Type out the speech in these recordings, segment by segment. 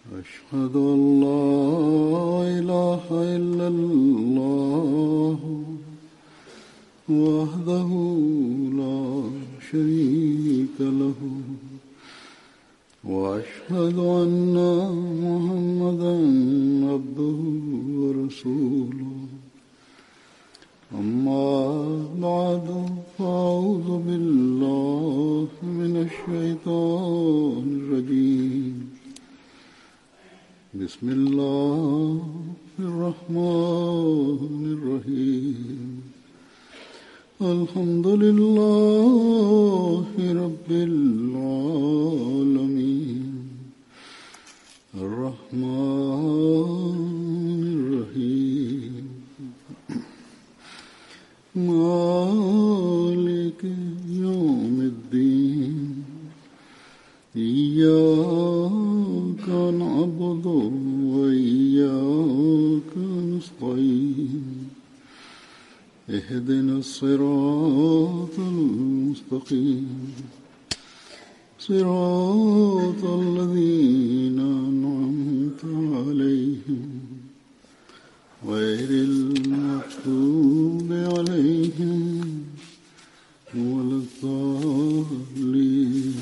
أشهد أن لا إله إلا الله وحده لا شريك له وأشهد أن محمدا عبده ورسوله أما بعد فأعوذ بالله من الشيطان الرجيم بسم الله الرحمن الرحيم الحمد لله رب العالمين الرحمن الرحيم مالك يوم الدين إياك نعبد وإياك نستعين اهدنا الصراط المستقيم صراط الذين أنعمت عليهم غير المغضوب عليهم ولا الضالين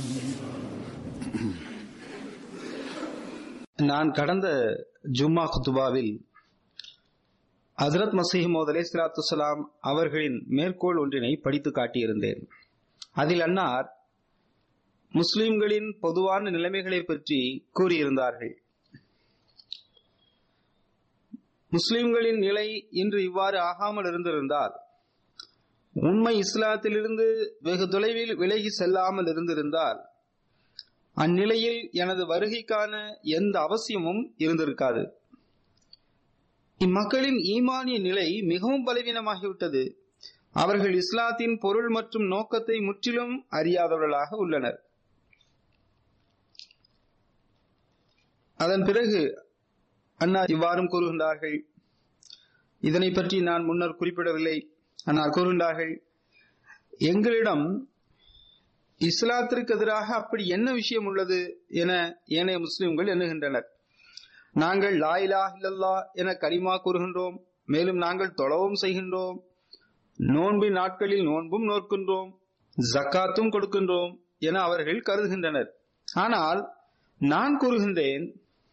நான் கடந்த ஜும்மா குத்துபாவில் ஹசரத் மசீமோத் அலே சலாத்துசலாம் அவர்களின் மேற்கோள் ஒன்றினை படித்து காட்டியிருந்தேன் அதில் அன்னார் முஸ்லிம்களின் பொதுவான நிலைமைகளை பற்றி கூறியிருந்தார்கள் முஸ்லிம்களின் நிலை இன்று இவ்வாறு ஆகாமல் இருந்திருந்தால் உண்மை இஸ்லாத்திலிருந்து வெகு தொலைவில் விலகி செல்லாமல் இருந்திருந்தால் அந்நிலையில் எனது வருகைக்கான எந்த அவசியமும் இருந்திருக்காது இம்மக்களின் ஈமானிய நிலை மிகவும் பலவீனமாகிவிட்டது அவர்கள் இஸ்லாத்தின் பொருள் மற்றும் நோக்கத்தை முற்றிலும் அறியாதவர்களாக உள்ளனர் அதன் பிறகு அன்னார் இவ்வாறும் கூறுகின்றார்கள் இதனை பற்றி நான் முன்னர் குறிப்பிடவில்லை அன்னார் கூறுகின்றார்கள் எங்களிடம் இஸ்லாத்திற்கு எதிராக அப்படி என்ன விஷயம் உள்ளது என ஏனைய முஸ்லிம்கள் எண்ணுகின்றனர் நாங்கள் லாயிலா இல்லல்லா என கரிமா கூறுகின்றோம் மேலும் நாங்கள் தொழவும் செய்கின்றோம் நோன்பின் நாட்களில் நோன்பும் நோக்கின்றோம் ஜக்காத்தும் கொடுக்கின்றோம் என அவர்கள் கருதுகின்றனர் ஆனால் நான் கூறுகின்றேன்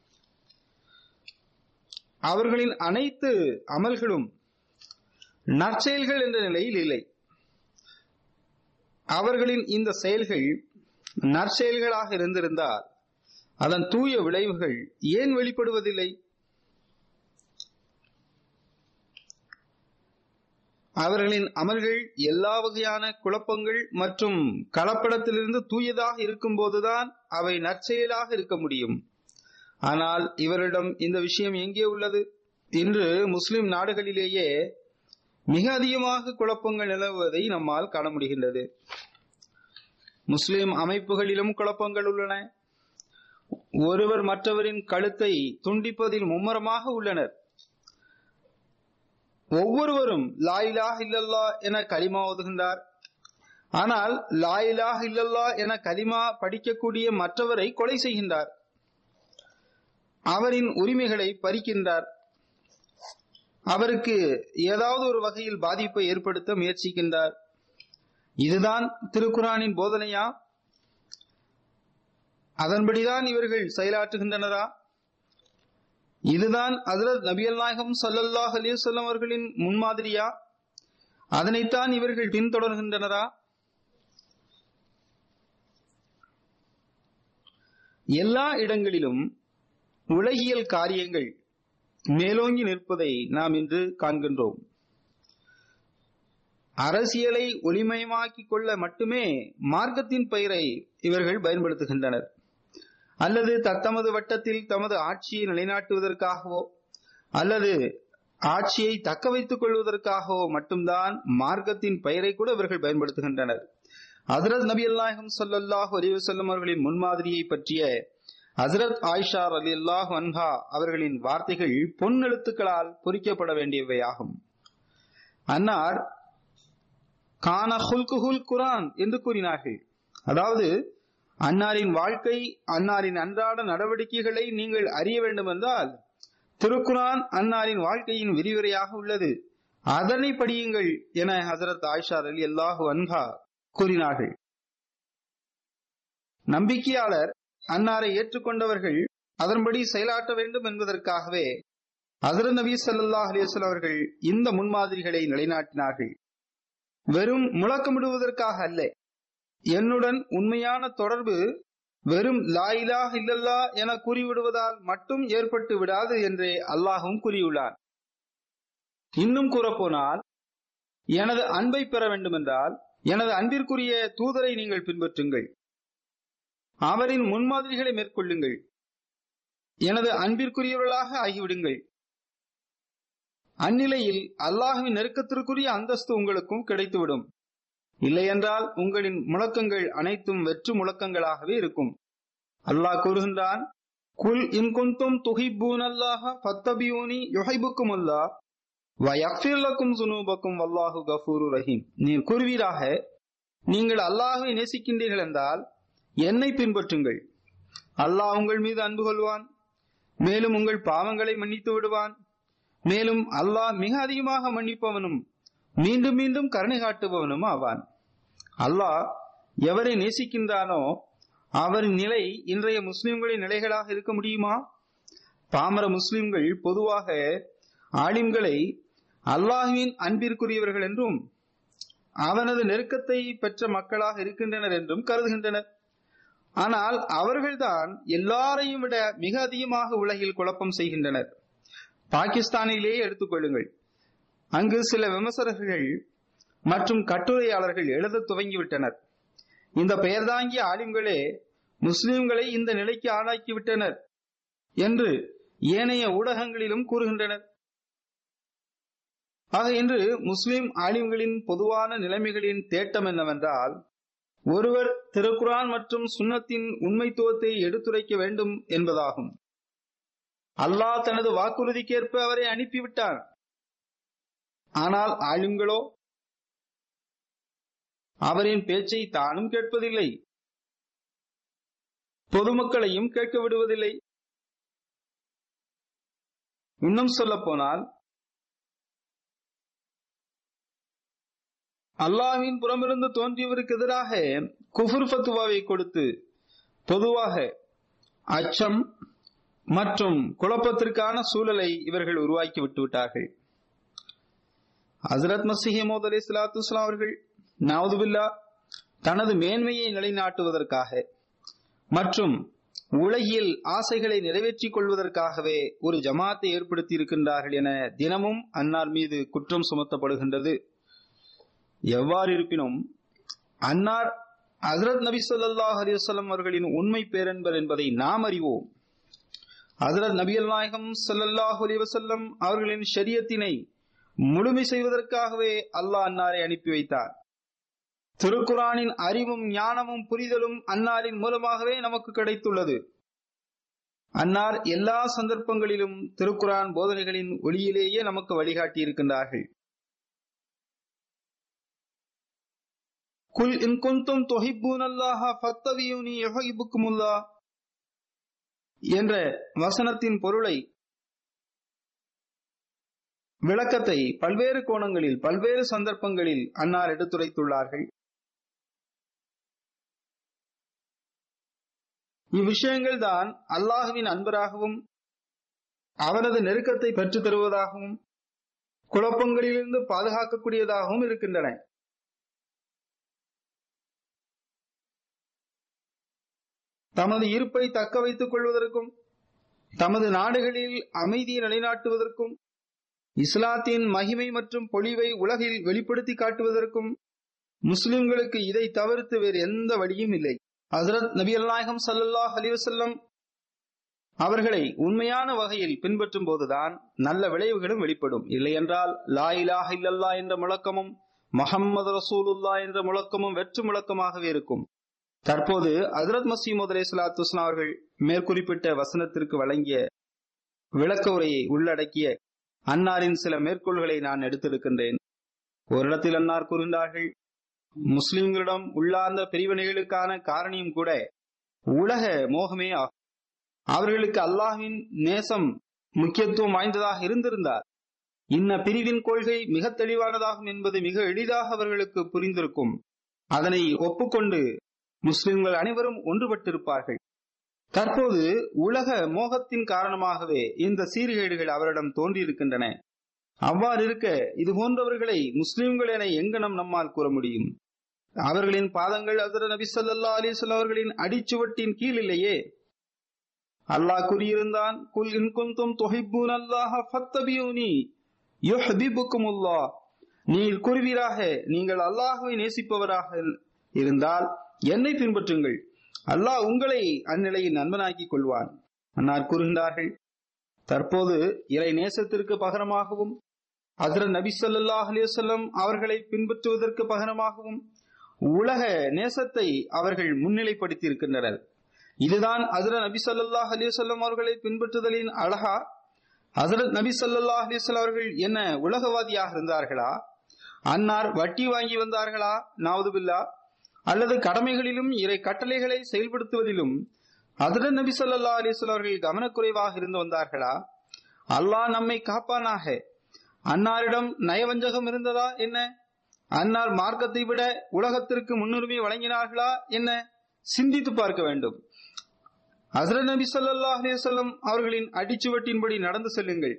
அவர்களின் அனைத்து அமல்களும் நற்செயல்கள் என்ற நிலையில் இல்லை அவர்களின் இந்த செயல்கள் நற்செயல்களாக இருந்திருந்தால் அதன் தூய விளைவுகள் ஏன் வெளிப்படுவதில்லை அவர்களின் அமல்கள் எல்லா வகையான குழப்பங்கள் மற்றும் கலப்படத்திலிருந்து தூயதாக இருக்கும் போதுதான் அவை நற்செயலாக இருக்க முடியும் ஆனால் இவரிடம் இந்த விஷயம் எங்கே உள்ளது இன்று முஸ்லிம் நாடுகளிலேயே மிக அதிகமாக குழப்பங்கள் நிலவுவதை நம்மால் காண முடிகின்றது முஸ்லிம் அமைப்புகளிலும் குழப்பங்கள் உள்ளன ஒருவர் மற்றவரின் கழுத்தை துண்டிப்பதில் மும்முரமாக உள்ளனர் ஒவ்வொருவரும் லாயிலாக இல்லல்லா என கலிமா ஓதுகின்றார் ஆனால் லாயிலாக இல்லல்லா என கலிமா படிக்கக்கூடிய மற்றவரை கொலை செய்கின்றார் அவரின் உரிமைகளை பறிக்கின்றார் அவருக்கு ஏதாவது ஒரு வகையில் பாதிப்பை ஏற்படுத்த முயற்சிக்கின்றார் இதுதான் திருக்குரானின் போதனையா அதன்படிதான் இவர்கள் செயலாற்றுகின்றனரா இதுதான் ஹசரத் நபியல் நாயகம் சல்லல்லாஹ் அலிசல்லம் அவர்களின் முன்மாதிரியா அதனைத்தான் இவர்கள் பின்தொடர்கின்றனரா எல்லா இடங்களிலும் உலகியல் காரியங்கள் மேலோங்கி நிற்பதை நாம் இன்று காண்கின்றோம் அரசியலை ஒளிமயமாக்கிக் கொள்ள மட்டுமே மார்க்கத்தின் பெயரை இவர்கள் பயன்படுத்துகின்றனர் அல்லது தத்தமது வட்டத்தில் தமது ஆட்சியை நிலைநாட்டுவதற்காகவோ அல்லது ஆட்சியை தக்க வைத்துக் கொள்வதற்காகவோ மட்டும்தான் மார்க்கத்தின் பெயரை கூட இவர்கள் பயன்படுத்துகின்றனர் ஹசரத் நபி அல்லாஹம் சொல்லல்லாஹு அலிவசல்லம் அவர்களின் முன்மாதிரியை பற்றிய ஹசரத் ஆயிஷா அலி அல்லாஹ் அன்ஹா அவர்களின் வார்த்தைகள் பொன் எழுத்துக்களால் பொறிக்கப்பட வேண்டியவையாகும் அன்னார் கான ஹுல்குஹுல் குரான் என்று கூறினார்கள் அதாவது அன்னாரின் வாழ்க்கை அன்னாரின் அன்றாட நடவடிக்கைகளை நீங்கள் அறிய வேண்டும் என்றால் திருக்குரான் அன்னாரின் வாழ்க்கையின் விரிவுரையாக உள்ளது அதனை படியுங்கள் என ஹசரத் ஆயிஷா அலி அல்லாஹு அன்ஹா கூறினார்கள் நம்பிக்கையாளர் அன்னாரை ஏற்றுக்கொண்டவர்கள் அதன்படி செயலாற்ற வேண்டும் என்பதற்காகவே ஹசரத் நபி ஸல்லல்லாஹு அலைஹி வஸல்லம் அவர்கள் இந்த முன்மாதிரிகளை நிலைநாட்டினார்கள் வெறும் முழக்கமிடுவதற்காக அல்ல என்னுடன் உண்மையான தொடர்பு வெறும் லா இலாஹ இல்லல்லா என கூறிவிடுவதால் மட்டும் ஏற்பட்டு விடாது என்றே அல்லாஹும் கூறியுள்ளார் இன்னும் கூறப்போனால் எனது அன்பை பெற வேண்டுமென்றால் எனது அன்பிற்குரிய தூதரை நீங்கள் பின்பற்றுங்கள் அவரின் முன்மாதிரிகளை மேற்கொள்ளுங்கள் எனது அன்பிற்குரியவர்களாக ஆகிவிடுங்கள் அந்நிலையில் அல்லாஹுவின் நெருக்கத்திற்குரிய அந்தஸ்து உங்களுக்கும் கிடைத்துவிடும் இல்லையென்றால் உங்களின் முழக்கங்கள் அனைத்தும் வெற்று முழக்கங்களாகவே இருக்கும் அல்லாஹ் கூறுகின்றான் குல் இன்குந்தும் துஹிப்பூன் அல்லாஹ ஃபத்தபியூனி யுஹைபுக்கும் அல்லாஹ் வயஃபிர்லக்கும் சுனூபக்கும் வல்லாஹு கஃபூரு ரஹீம் நீர் கூறுவீராக நீங்கள் அல்லாஹுவை நேசிக்கின்றீர்கள் என்றால் என்னை பின்பற்றுங்கள் அல்லாஹ் உங்கள் மீது அன்பு கொள்வான் மேலும் உங்கள் பாவங்களை மன்னித்து விடுவான் மேலும் அல்லாஹ் மிக அதிகமாக மன்னிப்பவனும் மீண்டும் மீண்டும் கருணை காட்டுபவனும் ஆவான் அல்லாஹ் எவரை நேசிக்கின்றானோ அவரின் நிலை இன்றைய முஸ்லிம்களின் நிலைகளாக இருக்க முடியுமா பாமர முஸ்லிம்கள் பொதுவாக ஆலிம்களை அல்லாஹுவின் அன்பிற்குரியவர்கள் என்றும் அவனது நெருக்கத்தை பெற்ற மக்களாக இருக்கின்றனர் என்றும் கருதுகின்றனர் ஆனால் அவர்கள்தான் எல்லாரையும் விட மிக அதிகமாக உலகில் குழப்பம் செய்கின்றனர் பாகிஸ்தானிலேயே எடுத்துக்கொள்ளுங்கள் அங்கு சில விமர்சகர்கள் மற்றும் கட்டுரையாளர்கள் எழுத துவங்கிவிட்டனர் இந்த பெயர்தாங்கிய ஆலிம்களே முஸ்லிம்களை இந்த நிலைக்கு ஆளாக்கிவிட்டனர் என்று ஏனைய ஊடகங்களிலும் கூறுகின்றனர் ஆக இன்று முஸ்லிம் ஆலிம்களின் பொதுவான நிலைமைகளின் தேட்டம் என்னவென்றால் ஒருவர் திருக்குரான் மற்றும் சுன்னத்தின் உண்மைத்துவத்தை எடுத்துரைக்க வேண்டும் என்பதாகும் அல்லாஹ் தனது வாக்குறுதிக்கேற்ப அவரை அனுப்பிவிட்டார் ஆனால் ஆளுங்களோ அவரின் பேச்சை தானும் கேட்பதில்லை பொதுமக்களையும் கேட்க விடுவதில்லை இன்னும் சொல்ல போனால் அல்லாஹ்வின் புறமிருந்து தோன்றியவருக்கு எதிராக குஃபுர் ஃபத்துவாவை கொடுத்து பொதுவாக அச்சம் மற்றும் குழப்பத்திற்கான சூழலை இவர்கள் உருவாக்கி விட்டு விட்டார்கள் ஹசரத் மசிஹமோத் அலி சலாத்து அவர்கள் நாவதுபில்லா தனது மேன்மையை நிலைநாட்டுவதற்காக மற்றும் உலகில் ஆசைகளை நிறைவேற்றிக் கொள்வதற்காகவே ஒரு ஜமாத்தை ஏற்படுத்தி இருக்கின்றார்கள் என தினமும் அன்னார் மீது குற்றம் சுமத்தப்படுகின்றது எவ்வாறு இருப்பினும் அன்னார் ஹசரத் நபி சொல்லாஹ் அலிவசல்லம் அவர்களின் உண்மை பேரன்பர் என்பதை நாம் அறிவோம் ஹசரத் நபியல் நாயகம் சல்லல்லாஹு அலி வசல்லம் அவர்களின் ஷரியத்தினை முழுமை செய்வதற்காகவே அல்லாஹ் அன்னாரை அனுப்பி வைத்தார் திருக்குரானின் அறிவும் ஞானமும் புரிதலும் அன்னாரின் மூலமாகவே நமக்கு கிடைத்துள்ளது அன்னார் எல்லா சந்தர்ப்பங்களிலும் திருக்குரான் போதனைகளின் ஒளியிலேயே நமக்கு வழிகாட்டி இருக்கின்றார்கள் குல் இன் குந்தும் தொஹிப்பூன் அல்லாஹ ஃபத்தவியூனி யுஹிப்புக்குமுல்லா என்ற வசனத்தின் பொருளை விளக்கத்தை பல்வேறு கோணங்களில் பல்வேறு சந்தர்ப்பங்களில் அன்னார் எடுத்துரைத்துள்ளார்கள் இவ்விஷயங்கள் தான் அல்லாஹுவின் அன்பராகவும் அவரது நெருக்கத்தை பெற்றுத் தருவதாகவும் குழப்பங்களிலிருந்து பாதுகாக்கக்கூடியதாகவும் இருக்கின்றன தமது இருப்பை தக்க வைத்துக் கொள்வதற்கும் தமது நாடுகளில் அமைதியை நிலைநாட்டுவதற்கும் இஸ்லாத்தின் மகிமை மற்றும் பொலிவை உலகில் வெளிப்படுத்தி காட்டுவதற்கும் முஸ்லிம்களுக்கு இதை தவிர்த்து வேறு எந்த வழியும் இல்லை ஹசரத் நபி அல்நாயகம் சல்லாஹ் அலிவசல்லம் அவர்களை உண்மையான வகையில் பின்பற்றும் போதுதான் நல்ல விளைவுகளும் வெளிப்படும் இல்லையென்றால் லா இலாஹ இல்லல்லா என்ற முழக்கமும் முகம்மது ரசூலுல்லா என்ற முழக்கமும் வெற்று முழக்கமாகவே இருக்கும் தற்போது ஹசரத் மசீமது அலி சலாத்து அவர்கள் மேற்குறிப்பிட்ட வசனத்திற்கு வழங்கிய விளக்க உரையை உள்ளடக்கிய அன்னாரின் சில மேற்கோள்களை நான் எடுத்திருக்கின்றேன் ஒரு இடத்தில் அன்னார் கூறுகின்றார்கள் முஸ்லிம்களிடம் உள்ளார்ந்த பிரிவினைகளுக்கான காரணியும் கூட உலக மோகமே ஆகும் அவர்களுக்கு அல்லாஹ்வின் நேசம் முக்கியத்துவம் வாய்ந்ததாக இருந்திருந்தார் இன்ன பிரிவின் கொள்கை மிக தெளிவானதாகும் என்பது மிக எளிதாக அவர்களுக்கு புரிந்திருக்கும் அதனை ஒப்புக்கொண்டு முஸ்லிம்கள் அனைவரும் ஒன்றுபட்டிருப்பார்கள் தற்போது உலக மோகத்தின் காரணமாகவே இந்த சீர்கேடுகள் அவரிடம் தோன்றியிருக்கின்றன அவ்வாறு இருக்க இது போன்றவர்களை முஸ்லிம்கள் என எங்கனம் நம்மால் கூற முடியும் அவர்களின் பாதங்கள் அதர நபி ஸல்லல்லாஹு அலைஹி வஸல்லம் அவர்களின் அடிச்சுவட்டின் கீழ் இல்லையே அல்லாஹ் கூறியிருந்தான் குல் இன் குன்தும் துஹிப்பூன் அல்லாஹ ஃபத்தபியூனி யுஹ்பிபுக்குமுல்லாஹ் நீர் கூறுவீராக நீங்கள் அல்லாஹ்வை நேசிப்பவராக இருந்தால் என்னை பின்பற்றுங்கள் அல்லாஹ் உங்களை அந்நிலையில் நண்பனாக்கிக் கொள்வான் அன்னார் கூறுகின்றார்கள் தற்போது இறை நேசத்திற்கு பகரமாகவும் அதிர நபி ஸல்லல்லாஹு அலைஹி வஸல்லம் அவர்களை பின்பற்றுவதற்கு பகரமாகவும் உலக நேசத்தை அவர்கள் முன்னிலைப்படுத்தி இருக்கின்றனர் இதுதான் அதிர நபி ஸல்லல்லாஹு அலைஹி வஸல்லம் அவர்களை பின்பற்றுதலின் அழகா ஹசரத் நபி ஸல்லல்லாஹு அலைஹி வஸல்லம் அவர்கள் என்ன உலகவாதியாக இருந்தார்களா அன்னார் வட்டி வாங்கி வந்தார்களா நாவுதுபில்லா அல்லது கடமைகளிலும் இறை கட்டளைகளை செயல்படுத்துவதிலும் ஹசரத் நபி ஸல்லல்லாஹு அலைஹி வஸல்லம் அவர்கள் கவனக்குறைவாக இருந்து வந்தார்களா அல்லாஹ் நம்மை காப்பானாக அன்னாரிடம் நயவஞ்சகம் இருந்ததா என்ன அன்னார் மார்க்கத்தை விட உலகத்திற்கு முன்னுரிமை வழங்கினார்களா என்ன சிந்தித்து பார்க்க வேண்டும் ஹசரத் நபி ஸல்லல்லாஹு அலைஹி வஸல்லம் அவர்களின் அடிச்சுவட்டின்படி நடந்து செல்லுங்கள்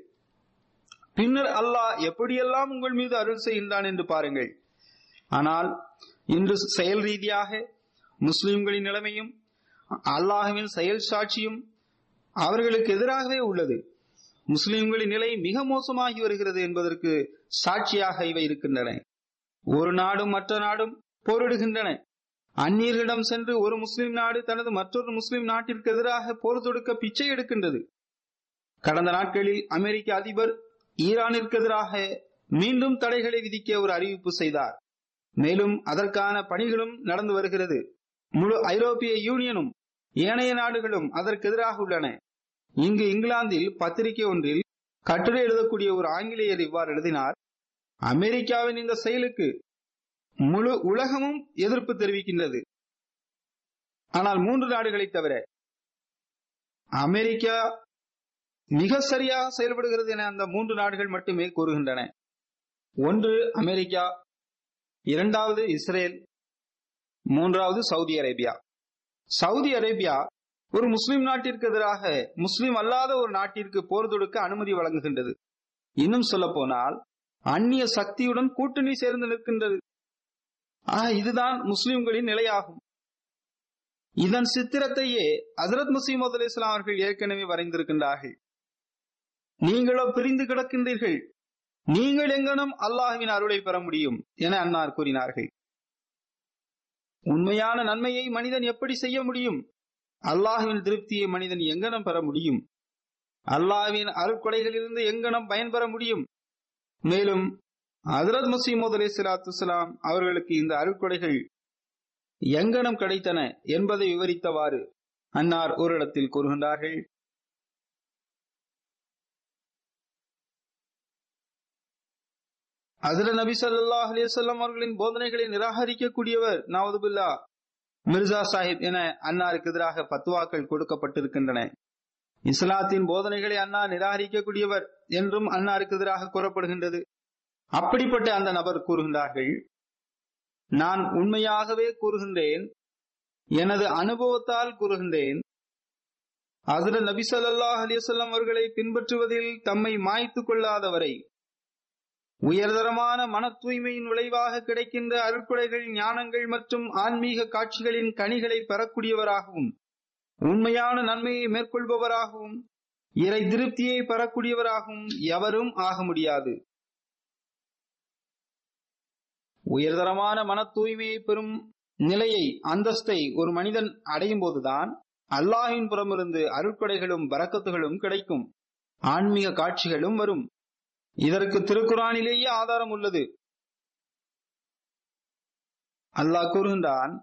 பின்னர் அல்லாஹ் எப்படியெல்லாம் உங்கள் மீது அருள் செய்கின்றான் என்று பாருங்கள் ஆனால் இன்று செயல் ரீதியாக முஸ்லிம்களின் நிலைமையும் அல்லாஹுவின் செயல் சாட்சியும் அவர்களுக்கு எதிராகவே உள்ளது முஸ்லிம்களின் நிலை மிக மோசமாகி வருகிறது என்பதற்கு சாட்சியாக இவை இருக்கின்றன ஒரு நாடும் மற்ற நாடும் போரிடுகின்றன அந்நியர்களிடம் சென்று ஒரு முஸ்லிம் நாடு தனது மற்றொரு முஸ்லிம் நாட்டிற்கு எதிராக போர் தொடுக்க பிச்சை எடுக்கின்றது கடந்த நாட்களில் அமெரிக்க அதிபர் ஈரானிற்கு எதிராக மீண்டும் தடைகளை விதிக்க ஒரு அறிவிப்பு செய்தார் மேலும் அதற்கான பணிகளும் நடந்து வருகிறது முழு ஐரோப்பிய யூனியனும் ஏனைய நாடுகளும் அதற்கு எதிராக உள்ளன இங்கு இங்கிலாந்தில் பத்திரிகை ஒன்றில் கட்டுரை எழுதக்கூடிய ஒரு ஆங்கிலேயர் இவ்வாறு எழுதினார் அமெரிக்காவின் இந்த செயலுக்கு முழு உலகமும் எதிர்ப்பு தெரிவிக்கின்றது ஆனால் மூன்று நாடுகளை தவிர அமெரிக்கா மிக சரியாக செயல்படுகிறது என அந்த மூன்று நாடுகள் மட்டுமே கூறுகின்றன ஒன்று அமெரிக்கா இரண்டாவது இஸ்ரேல் மூன்றாவது சவுதி அரேபியா சவுதி அரேபியா ஒரு முஸ்லிம் நாட்டிற்கு எதிராக முஸ்லிம் அல்லாத ஒரு நாட்டிற்கு போர் தொடுக்க அனுமதி வழங்குகின்றது இன்னும் சொல்ல போனால் அந்நிய சக்தியுடன் கூட்டணி சேர்ந்து நிற்கின்றது ஆக இதுதான் முஸ்லிம்களின் நிலையாகும் இதன் சித்திரத்தையே ஹசரத் முசீமது அலி இஸ்லாம் அவர்கள் ஏற்கனவே வரைந்திருக்கின்றார்கள் நீங்களோ பிரிந்து கிடக்கின்றீர்கள் நீங்கள் எங்கனும் அல்லாஹுவின் அருளை பெற முடியும் என அன்னார் கூறினார்கள் உண்மையான நன்மையை மனிதன் எப்படி செய்ய முடியும் அல்லாஹுவின் திருப்தியை மனிதன் எங்கனம் பெற முடியும் அல்லாஹ்வின் அருட்கொடைகளிலிருந்து எங்கனம் பயன்பெற முடியும் மேலும் ஹசரத் முசீமது அலி சலாத்துலாம் அவர்களுக்கு இந்த அருட்கொடைகள் எங்கனம் கிடைத்தன என்பதை விவரித்தவாறு அன்னார் ஒரு இடத்தில் கூறுகின்றார்கள் ஹசரத் நபி ஸல்லல்லாஹு அலைஹி வஸல்லம் அவர்களின் போதனைகளை நிராகரிக்கக்கூடியவர் நவதுபில்லா மிர்சா சாஹிப் என அன்னாருக்கு எதிராக பத்துவாக்கள் கொடுக்கப்பட்டிருக்கின்றன இஸ்லாத்தின் போதனைகளை அண்ணா நிராகரிக்கக்கூடியவர் என்றும் அன்னாருக்கு எதிராக கூறப்படுகின்றது அப்படிப்பட்ட அந்த நபர் கூறுகின்றார்கள் நான் உண்மையாகவே கூறுகின்றேன் எனது அனுபவத்தால் கூறுகின்றேன் ஹசரத் நபி ஸல்லல்லாஹு அலைஹி வஸல்லம் அவர்களை பின்பற்றுவதில் தம்மை மாய்த்து கொள்ளாதவரை உயர்தரமான மன தூய்மையின் விளைவாக கிடைக்கின்ற அருட்கொடைகள் ஞானங்கள் மற்றும் ஆன்மீக காட்சிகளின் கனிகளை பெறக்கூடியவராகவும் உண்மையான நன்மையை மேற்கொள்பவராகவும் இறை திருப்தியை பெறக்கூடியவராகவும் எவரும் ஆக முடியாது உயர்தரமான மன தூய்மையை பெறும் நிலையை அந்தஸ்தை ஒரு மனிதன் அடையும் போதுதான் அல்லாஹின் புறமிருந்து அருட்கொடைகளும் பறக்கத்துகளும் கிடைக்கும் ஆன்மீக காட்சிகளும் வரும் இதற்கு திருக்குறானிலேயே ஆதாரம் உள்ளது அல்லாஹ் கூறுகின்றான்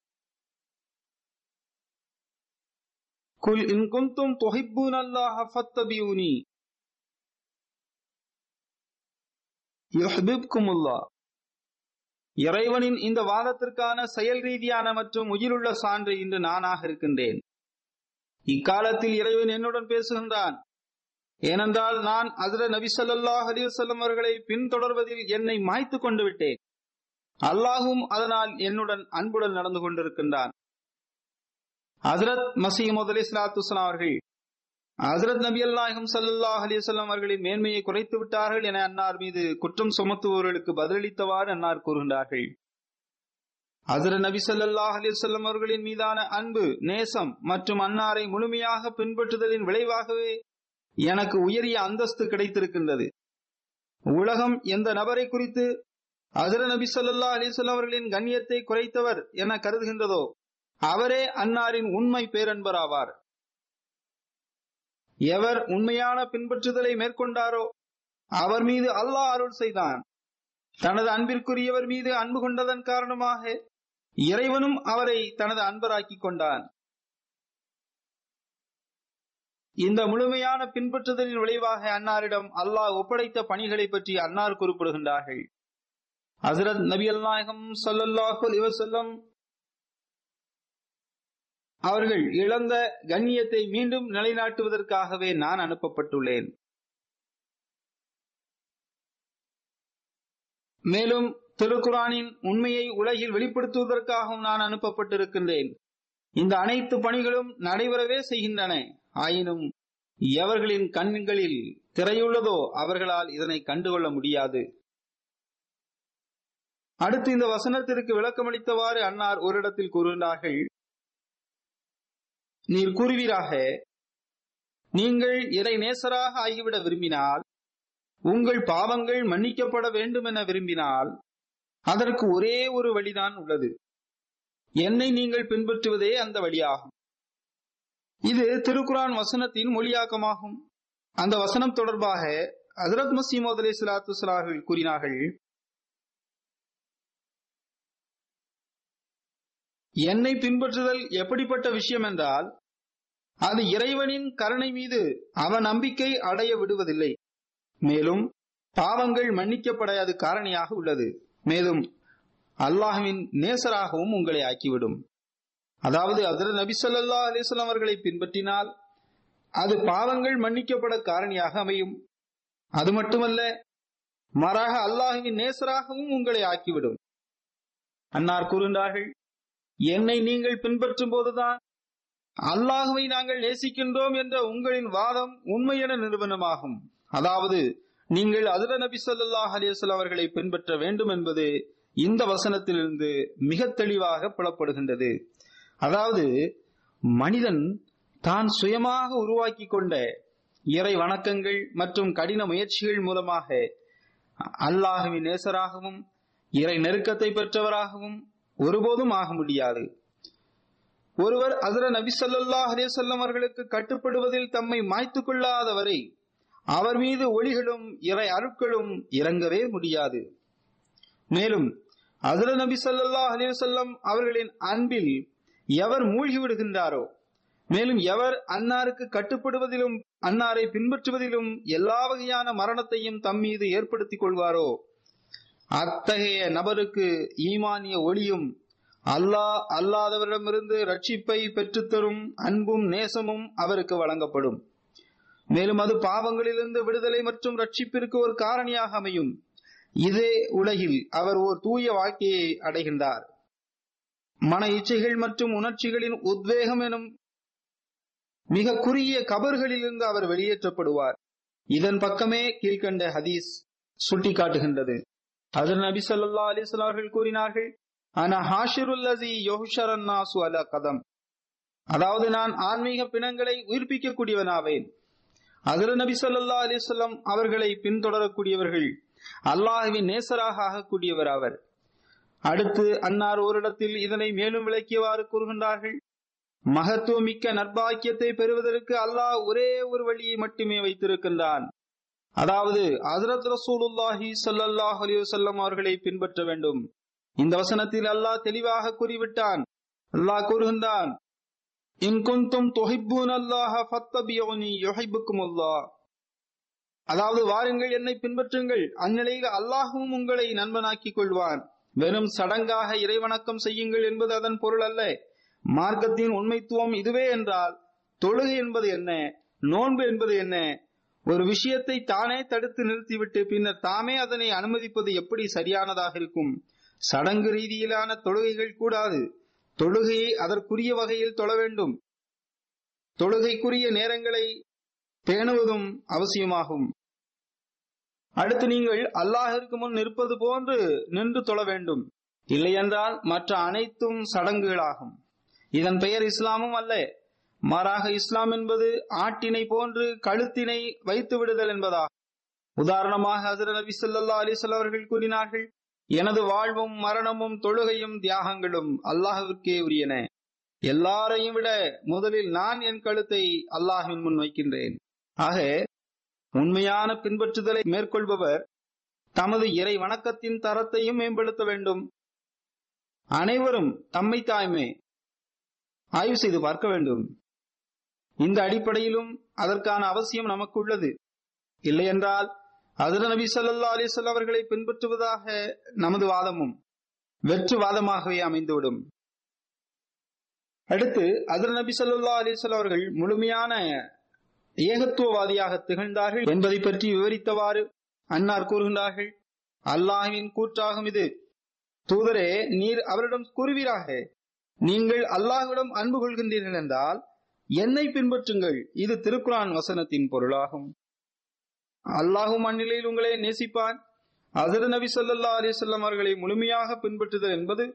குல் இன் குந்தும் துஹிப்பூன் அல்லாஹ் ஃபத்தபியூனி யுஹ்பிப்குமுல்லாஹ் இறைவனின் இந்த வாதத்திற்கான செயல் ரீதியான மற்றும் உயிருள்ள சான்று இன்று நானாக இருக்கின்றேன் இக்காலத்தில் இறைவன் என்னுடன் பேசுகின்றான் ஏனென்றால் நான் அதிர நபி ஸல்லல்லாஹு அலைஹி வஸல்லம் அவர்களை பின்தொடர்வதில் என்னை மாய்த்து கொண்டு விட்டேன் அல்லாஹும் அதனால் என்னுடன் அன்புடன் நடந்து கொண்டிருக்கின்றான் ஹசரத் மசீமது அலி சலாத்து அவர்கள் ஹசரத் நபி அல்லாஹும் சல்லாஹ் அலிசல்லாம் அவர்களின் மேன்மையை குறைத்து விட்டார்கள் என அன்னார் மீது குற்றம் சுமத்துபவர்களுக்கு பதிலளித்தவாறு அன்னார் கூறுகின்றார்கள் ஹசரத் நபி ஸல்லல்லாஹு அலைஹி வஸல்லம் அவர்களின் மீதான அன்பு நேசம் மற்றும் அன்னாரை முழுமையாக பின்பற்றுதலின் விளைவாகவே எனக்கு உயரிய அந்தஸ்து கிடைத்திருக்கின்றது உலகம் எந்த நபரை குறித்து ஹசரத் நபி ஸல்லல்லாஹு அலைஹி வஸல்லம் அவர்களின் கண்ணியத்தை குறைத்தவர் என கருதுகின்றதோ அவரே அன்னாரின் உண்மை பேரன்பராவார் எவர் உண்மையான பின்பற்றுதலை மேற்கொண்டாரோ அவர் மீது அல்லாஹ் அருள் செய்தான் தனது அன்பிற்குரியவர் மீது அன்பு கொண்டதன் காரணமாக இறைவனும் அவரை தனது அன்பராக்கிக் கொண்டான் இந்த முழுமையான பின்பற்றுதலின் விளைவாக அன்னாரிடம் அல்லாஹ் ஒப்படைத்த பணிகளை பற்றி அன்னார் குறிப்பிடுகின்றார்கள் ஹசரத் நபி அல்நாயகம் சல்லல்லாஹு அலைஹி வஸல்லம் அவர்கள் இழந்த கண்ணியத்தை மீண்டும் நிலைநாட்டுவதற்காகவே நான் அனுப்பப்பட்டுள்ளேன் மேலும் திருக்குரானின் உண்மையை உலகில் வெளிப்படுத்துவதற்காகவும் நான் அனுப்பப்பட்டிருக்கின்றேன் இந்த அனைத்து பணிகளும் நடைபெறவே செய்கின்றன ஆயினும் எவர்களின் கண்களில் திரையுள்ளதோ அவர்களால் இதனை கண்டுகொள்ள முடியாது அடுத்து இந்த வசனத்திற்கு விளக்கமளித்தவாறு அன்னார் ஒரு இடத்தில் கூறுகின்றார்கள் நீர் கூறுவீராக நீங்கள் இறை நேசராக ஆகிவிட விரும்பினால் உங்கள் பாவங்கள் மன்னிக்கப்பட வேண்டும் என விரும்பினால் அதற்கு ஒரே ஒரு வழிதான் உள்ளது என்னை நீங்கள் பின்பற்றுவதே அந்த வழியாகும் இது திருக்குரான் வசனத்தின் மொழியாக்கமாகும் அந்த வசனம் தொடர்பாக ஹசரத் மசீமோத் அலி சலாத்து சலாஹர்கள் கூறினார்கள் என்னை பின்பற்றுதல் எப்படிப்பட்ட விஷயம் என்றால் அது இறைவனின் கருணை மீது அவன் நம்பிக்கை அடைய விடுவதில்லை மேலும் பாவங்கள் மன்னிக்கப்பட அது காரணியாக உள்ளது மேலும் அல்லாஹுவின் நேசராகவும் உங்களை ஆக்கிவிடும் அதாவது அதில் நபி சொல்லா அலிஸ்லாம் அவர்களை பின்பற்றினால் அது பாவங்கள் மன்னிக்கப்பட காரணியாக அமையும் அது மட்டுமல்ல மாறாக அல்லாஹுவின் நேசராகவும் உங்களை ஆக்கிவிடும் அன்னார் கூறுகின்றார்கள் என்னை நீங்கள் பின்பற்றும் போதுதான் அல்லாஹுவை நாங்கள் நேசிக்கின்றோம் என்ற உங்களின் வாதம் உண்மை என நிறுவனமாகும் அதாவது நீங்கள் அதிர நபி சொல்லாஹ் அலிவசல் அவர்களை பின்பற்ற வேண்டும் என்பது இந்த வசனத்திலிருந்து மிக தெளிவாக புலப்படுகின்றது அதாவது மனிதன் தான் சுயமாக உருவாக்கி கொண்ட இறை வணக்கங்கள் மற்றும் கடின முயற்சிகள் மூலமாக அல்லாஹுவின் நேசராகவும் இறை நெருக்கத்தை பெற்றவராகவும் ஒருபோதும் ஆக முடியாது ஒருவர் அதிர நபி சொல்லாஹ் அலேசல்லம் அவர்களுக்கு கட்டுப்படுவதில் தம்மை மாய்த்து கொள்ளாதவரை அவர் மீது ஒளிகளும் இறை அருட்களும் இறங்கவே முடியாது மேலும் அதிர நபி சொல்லாஹ் அலேசல்லம் அவர்களின் அன்பில் எவர் மூழ்கி விடுகின்றாரோ மேலும் எவர் அன்னாருக்கு கட்டுப்படுவதிலும் அன்னாரை பின்பற்றுவதிலும் எல்லா வகையான மரணத்தையும் தம் மீது ஏற்படுத்திக் கொள்வாரோ அத்தகைய நபருக்கு ஈமானிய ஒளியும் அல்லாஹ் அல்லாதவரிடமிருந்து ரட்சிப்பை பெற்றுத்தரும் அன்பும் நேசமும் அவருக்கு வழங்கப்படும் மேலும் அது பாவங்களிலிருந்து விடுதலை மற்றும் ரட்சிப்பிற்கு ஒரு காரணியாக அமையும் இதே உலகில் அவர் ஓர் தூய வாழ்க்கையை அடைகின்றார் மன இச்சைகள் மற்றும் உணர்ச்சிகளின் உத்வேகம் எனும் மிக குறுகிய கபர்களிலிருந்து அவர் வெளியேற்றப்படுவார் இதன் பக்கமே கீழ்கண்ட ஹதீஸ் சுட்டிக்காட்டுகின்றது அதில் நபி சொல்லா அலிஸ்லாம் அவர்கள் கூறினார்கள் ஆனா ஹாஷிருல்லதி யோஷரன்னாசு அல கதம் அதாவது நான் ஆன்மீக பிணங்களை உயிர்ப்பிக்கக்கூடியவனாவேன் அதில் நபி சொல்லா அலிஸ்லாம் அவர்களை பின்தொடரக்கூடியவர்கள் அல்லாஹுவின் நேசராக ஆகக்கூடியவர் அவர் அடுத்து அன்னார் ஓரிடத்தில் இதனை மேலும் விளக்கியவாறு கூறுகின்றார்கள் மகத்துவமிக்க நற்பாக்கியத்தை பெறுவதற்கு அல்லாஹ் ஒரே ஒரு வழியை மட்டுமே வைத்திருக்கின்றான் அதாவது ஹசரத் ரசூலுல்லாஹி சல்லாஹ் அலிவசல்லம் அவர்களை பின்பற்ற வேண்டும் இந்த வசனத்தில் அல்லாஹ் தெளிவாக கூறிவிட்டான் அல்லாஹ் கூறுகின்றான் இன் குந்தும் தொஹிப்பூன் அல்லாஹ ஃபத்தபியோனி யுஹிப்புக்கும் அல்லாஹ் அதாவது வாருங்கள் என்னை பின்பற்றுங்கள் அந்நிலையில் அல்லாஹும் உங்களை நண்பனாக்கிக் கொள்வான் வெறும் சடங்காக இறைவணக்கம் செய்யுங்கள் என்பது அதன் பொருள் அல்ல மார்க்கத்தின் உண்மைத்துவம் இதுவே என்றால் தொழுகை என்பது என்ன நோன்பு என்பது என்ன ஒரு விஷயத்தை தானே தடுத்து நிறுத்திவிட்டு பின்னர் தாமே அதனை அனுமதிப்பது எப்படி சரியானதாக இருக்கும் சடங்கு ரீதியிலான தொழுகைகள் கூடாது தொழுகையை அதற்குரிய வகையில் தொழ வேண்டும் தொழுகைக்குரிய நேரங்களை பேணுவதும் அவசியமாகும் அடுத்து நீங்கள் அல்லாஹிற்கு முன் நிற்பது போன்று நின்று தொழ வேண்டும் இல்லையென்றால் மற்ற அனைத்தும் சடங்குகளாகும் இதன் பெயர் இஸ்லாமும் அல்ல மாறாக இஸ்லாம் என்பது ஆட்டினை போன்று கழுத்தினை வைத்து விடுதல் என்பதாகும் உதாரணமாக ஹசரத் நபி ஸல்லல்லாஹு அலைஹி வஸல்லம் அவர்கள் கூறினார்கள் எனது வாழ்வும் மரணமும் தொழுகையும் தியாகங்களும் அல்லாஹ்விற்கே உரியன எல்லாரையும் விட முதலில் நான் என் கழுத்தை அல்லாஹ்வின் முன் வைக்கின்றேன் ஆக உண்மையான பின்பற்றுதலை மேற்கொள்பவர் தமது இறை வணக்கத்தின் தரத்தையும் மேம்படுத்த வேண்டும் அனைவரும் தம்மை தாய்மே ஆய்வு செய்து பார்க்க வேண்டும் இந்த அடிப்படையிலும் அதற்கான அவசியம் நமக்கு உள்ளது இல்லையென்றால் அதிர நபி சொல்லா அலிசல் அவர்களை பின்பற்றுவதாக நமது வாதமும் வெற்று வாதமாகவே அமைந்துவிடும் அடுத்து அதிர நபி சொல்லா அலிசல் அவர்கள் முழுமையான ஏகத்துவவாதியாக திகழ்ந்தார்கள் என்பதை பற்றி விவரித்தவாறு அன்னார் கூறுகின்றார்கள் அல்லாஹ்வின் கூற்றாகும் இது தூதரே நீர் அவரிடம் கூறுவீராக நீங்கள் அல்லாஹ்விடம் அன்பு கொள்கின்றீர்கள் என்றால் என்னை பின்பற்றுங்கள் இது திருக்குரான் வசனத்தின் பொருளாகும் அல்லாஹும் அந்நிலையில் உங்களை நேசிப்பான் அசர நபி சொல்லா அலிசல்லாம் அவர்களை முழுமையாக பின்பற்றுதல் என்பது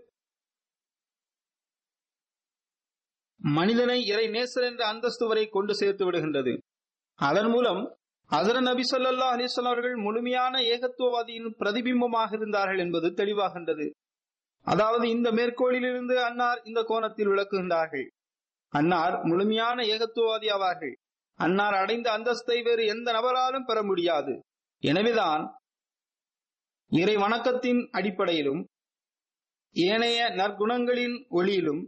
மனிதனை இறை நேசர் என்ற அந்தஸ்து வரை கொண்டு சேர்த்து விடுகின்றது அதன் மூலம் அசர நபி சொல்லா அலிஸ்லாம் அவர்கள் முழுமையான ஏகத்துவவாதியின் பிரதிபிம்பமாக இருந்தார்கள் என்பது தெளிவாகின்றது அதாவது இந்த மேற்கோளிலிருந்து அன்னார் இந்த கோணத்தில் விளக்குகின்றார்கள் அன்னார் முழுமையான ஏகத்துவவாதி ஆவார்கள் அன்னார் அடைந்த அந்தஸ்தை வேறு எந்த நபராலும் பெற முடியாது எனவேதான் இறை வணக்கத்தின் அடிப்படையிலும் ஏனைய நற்குணங்களின் ஒளியிலும்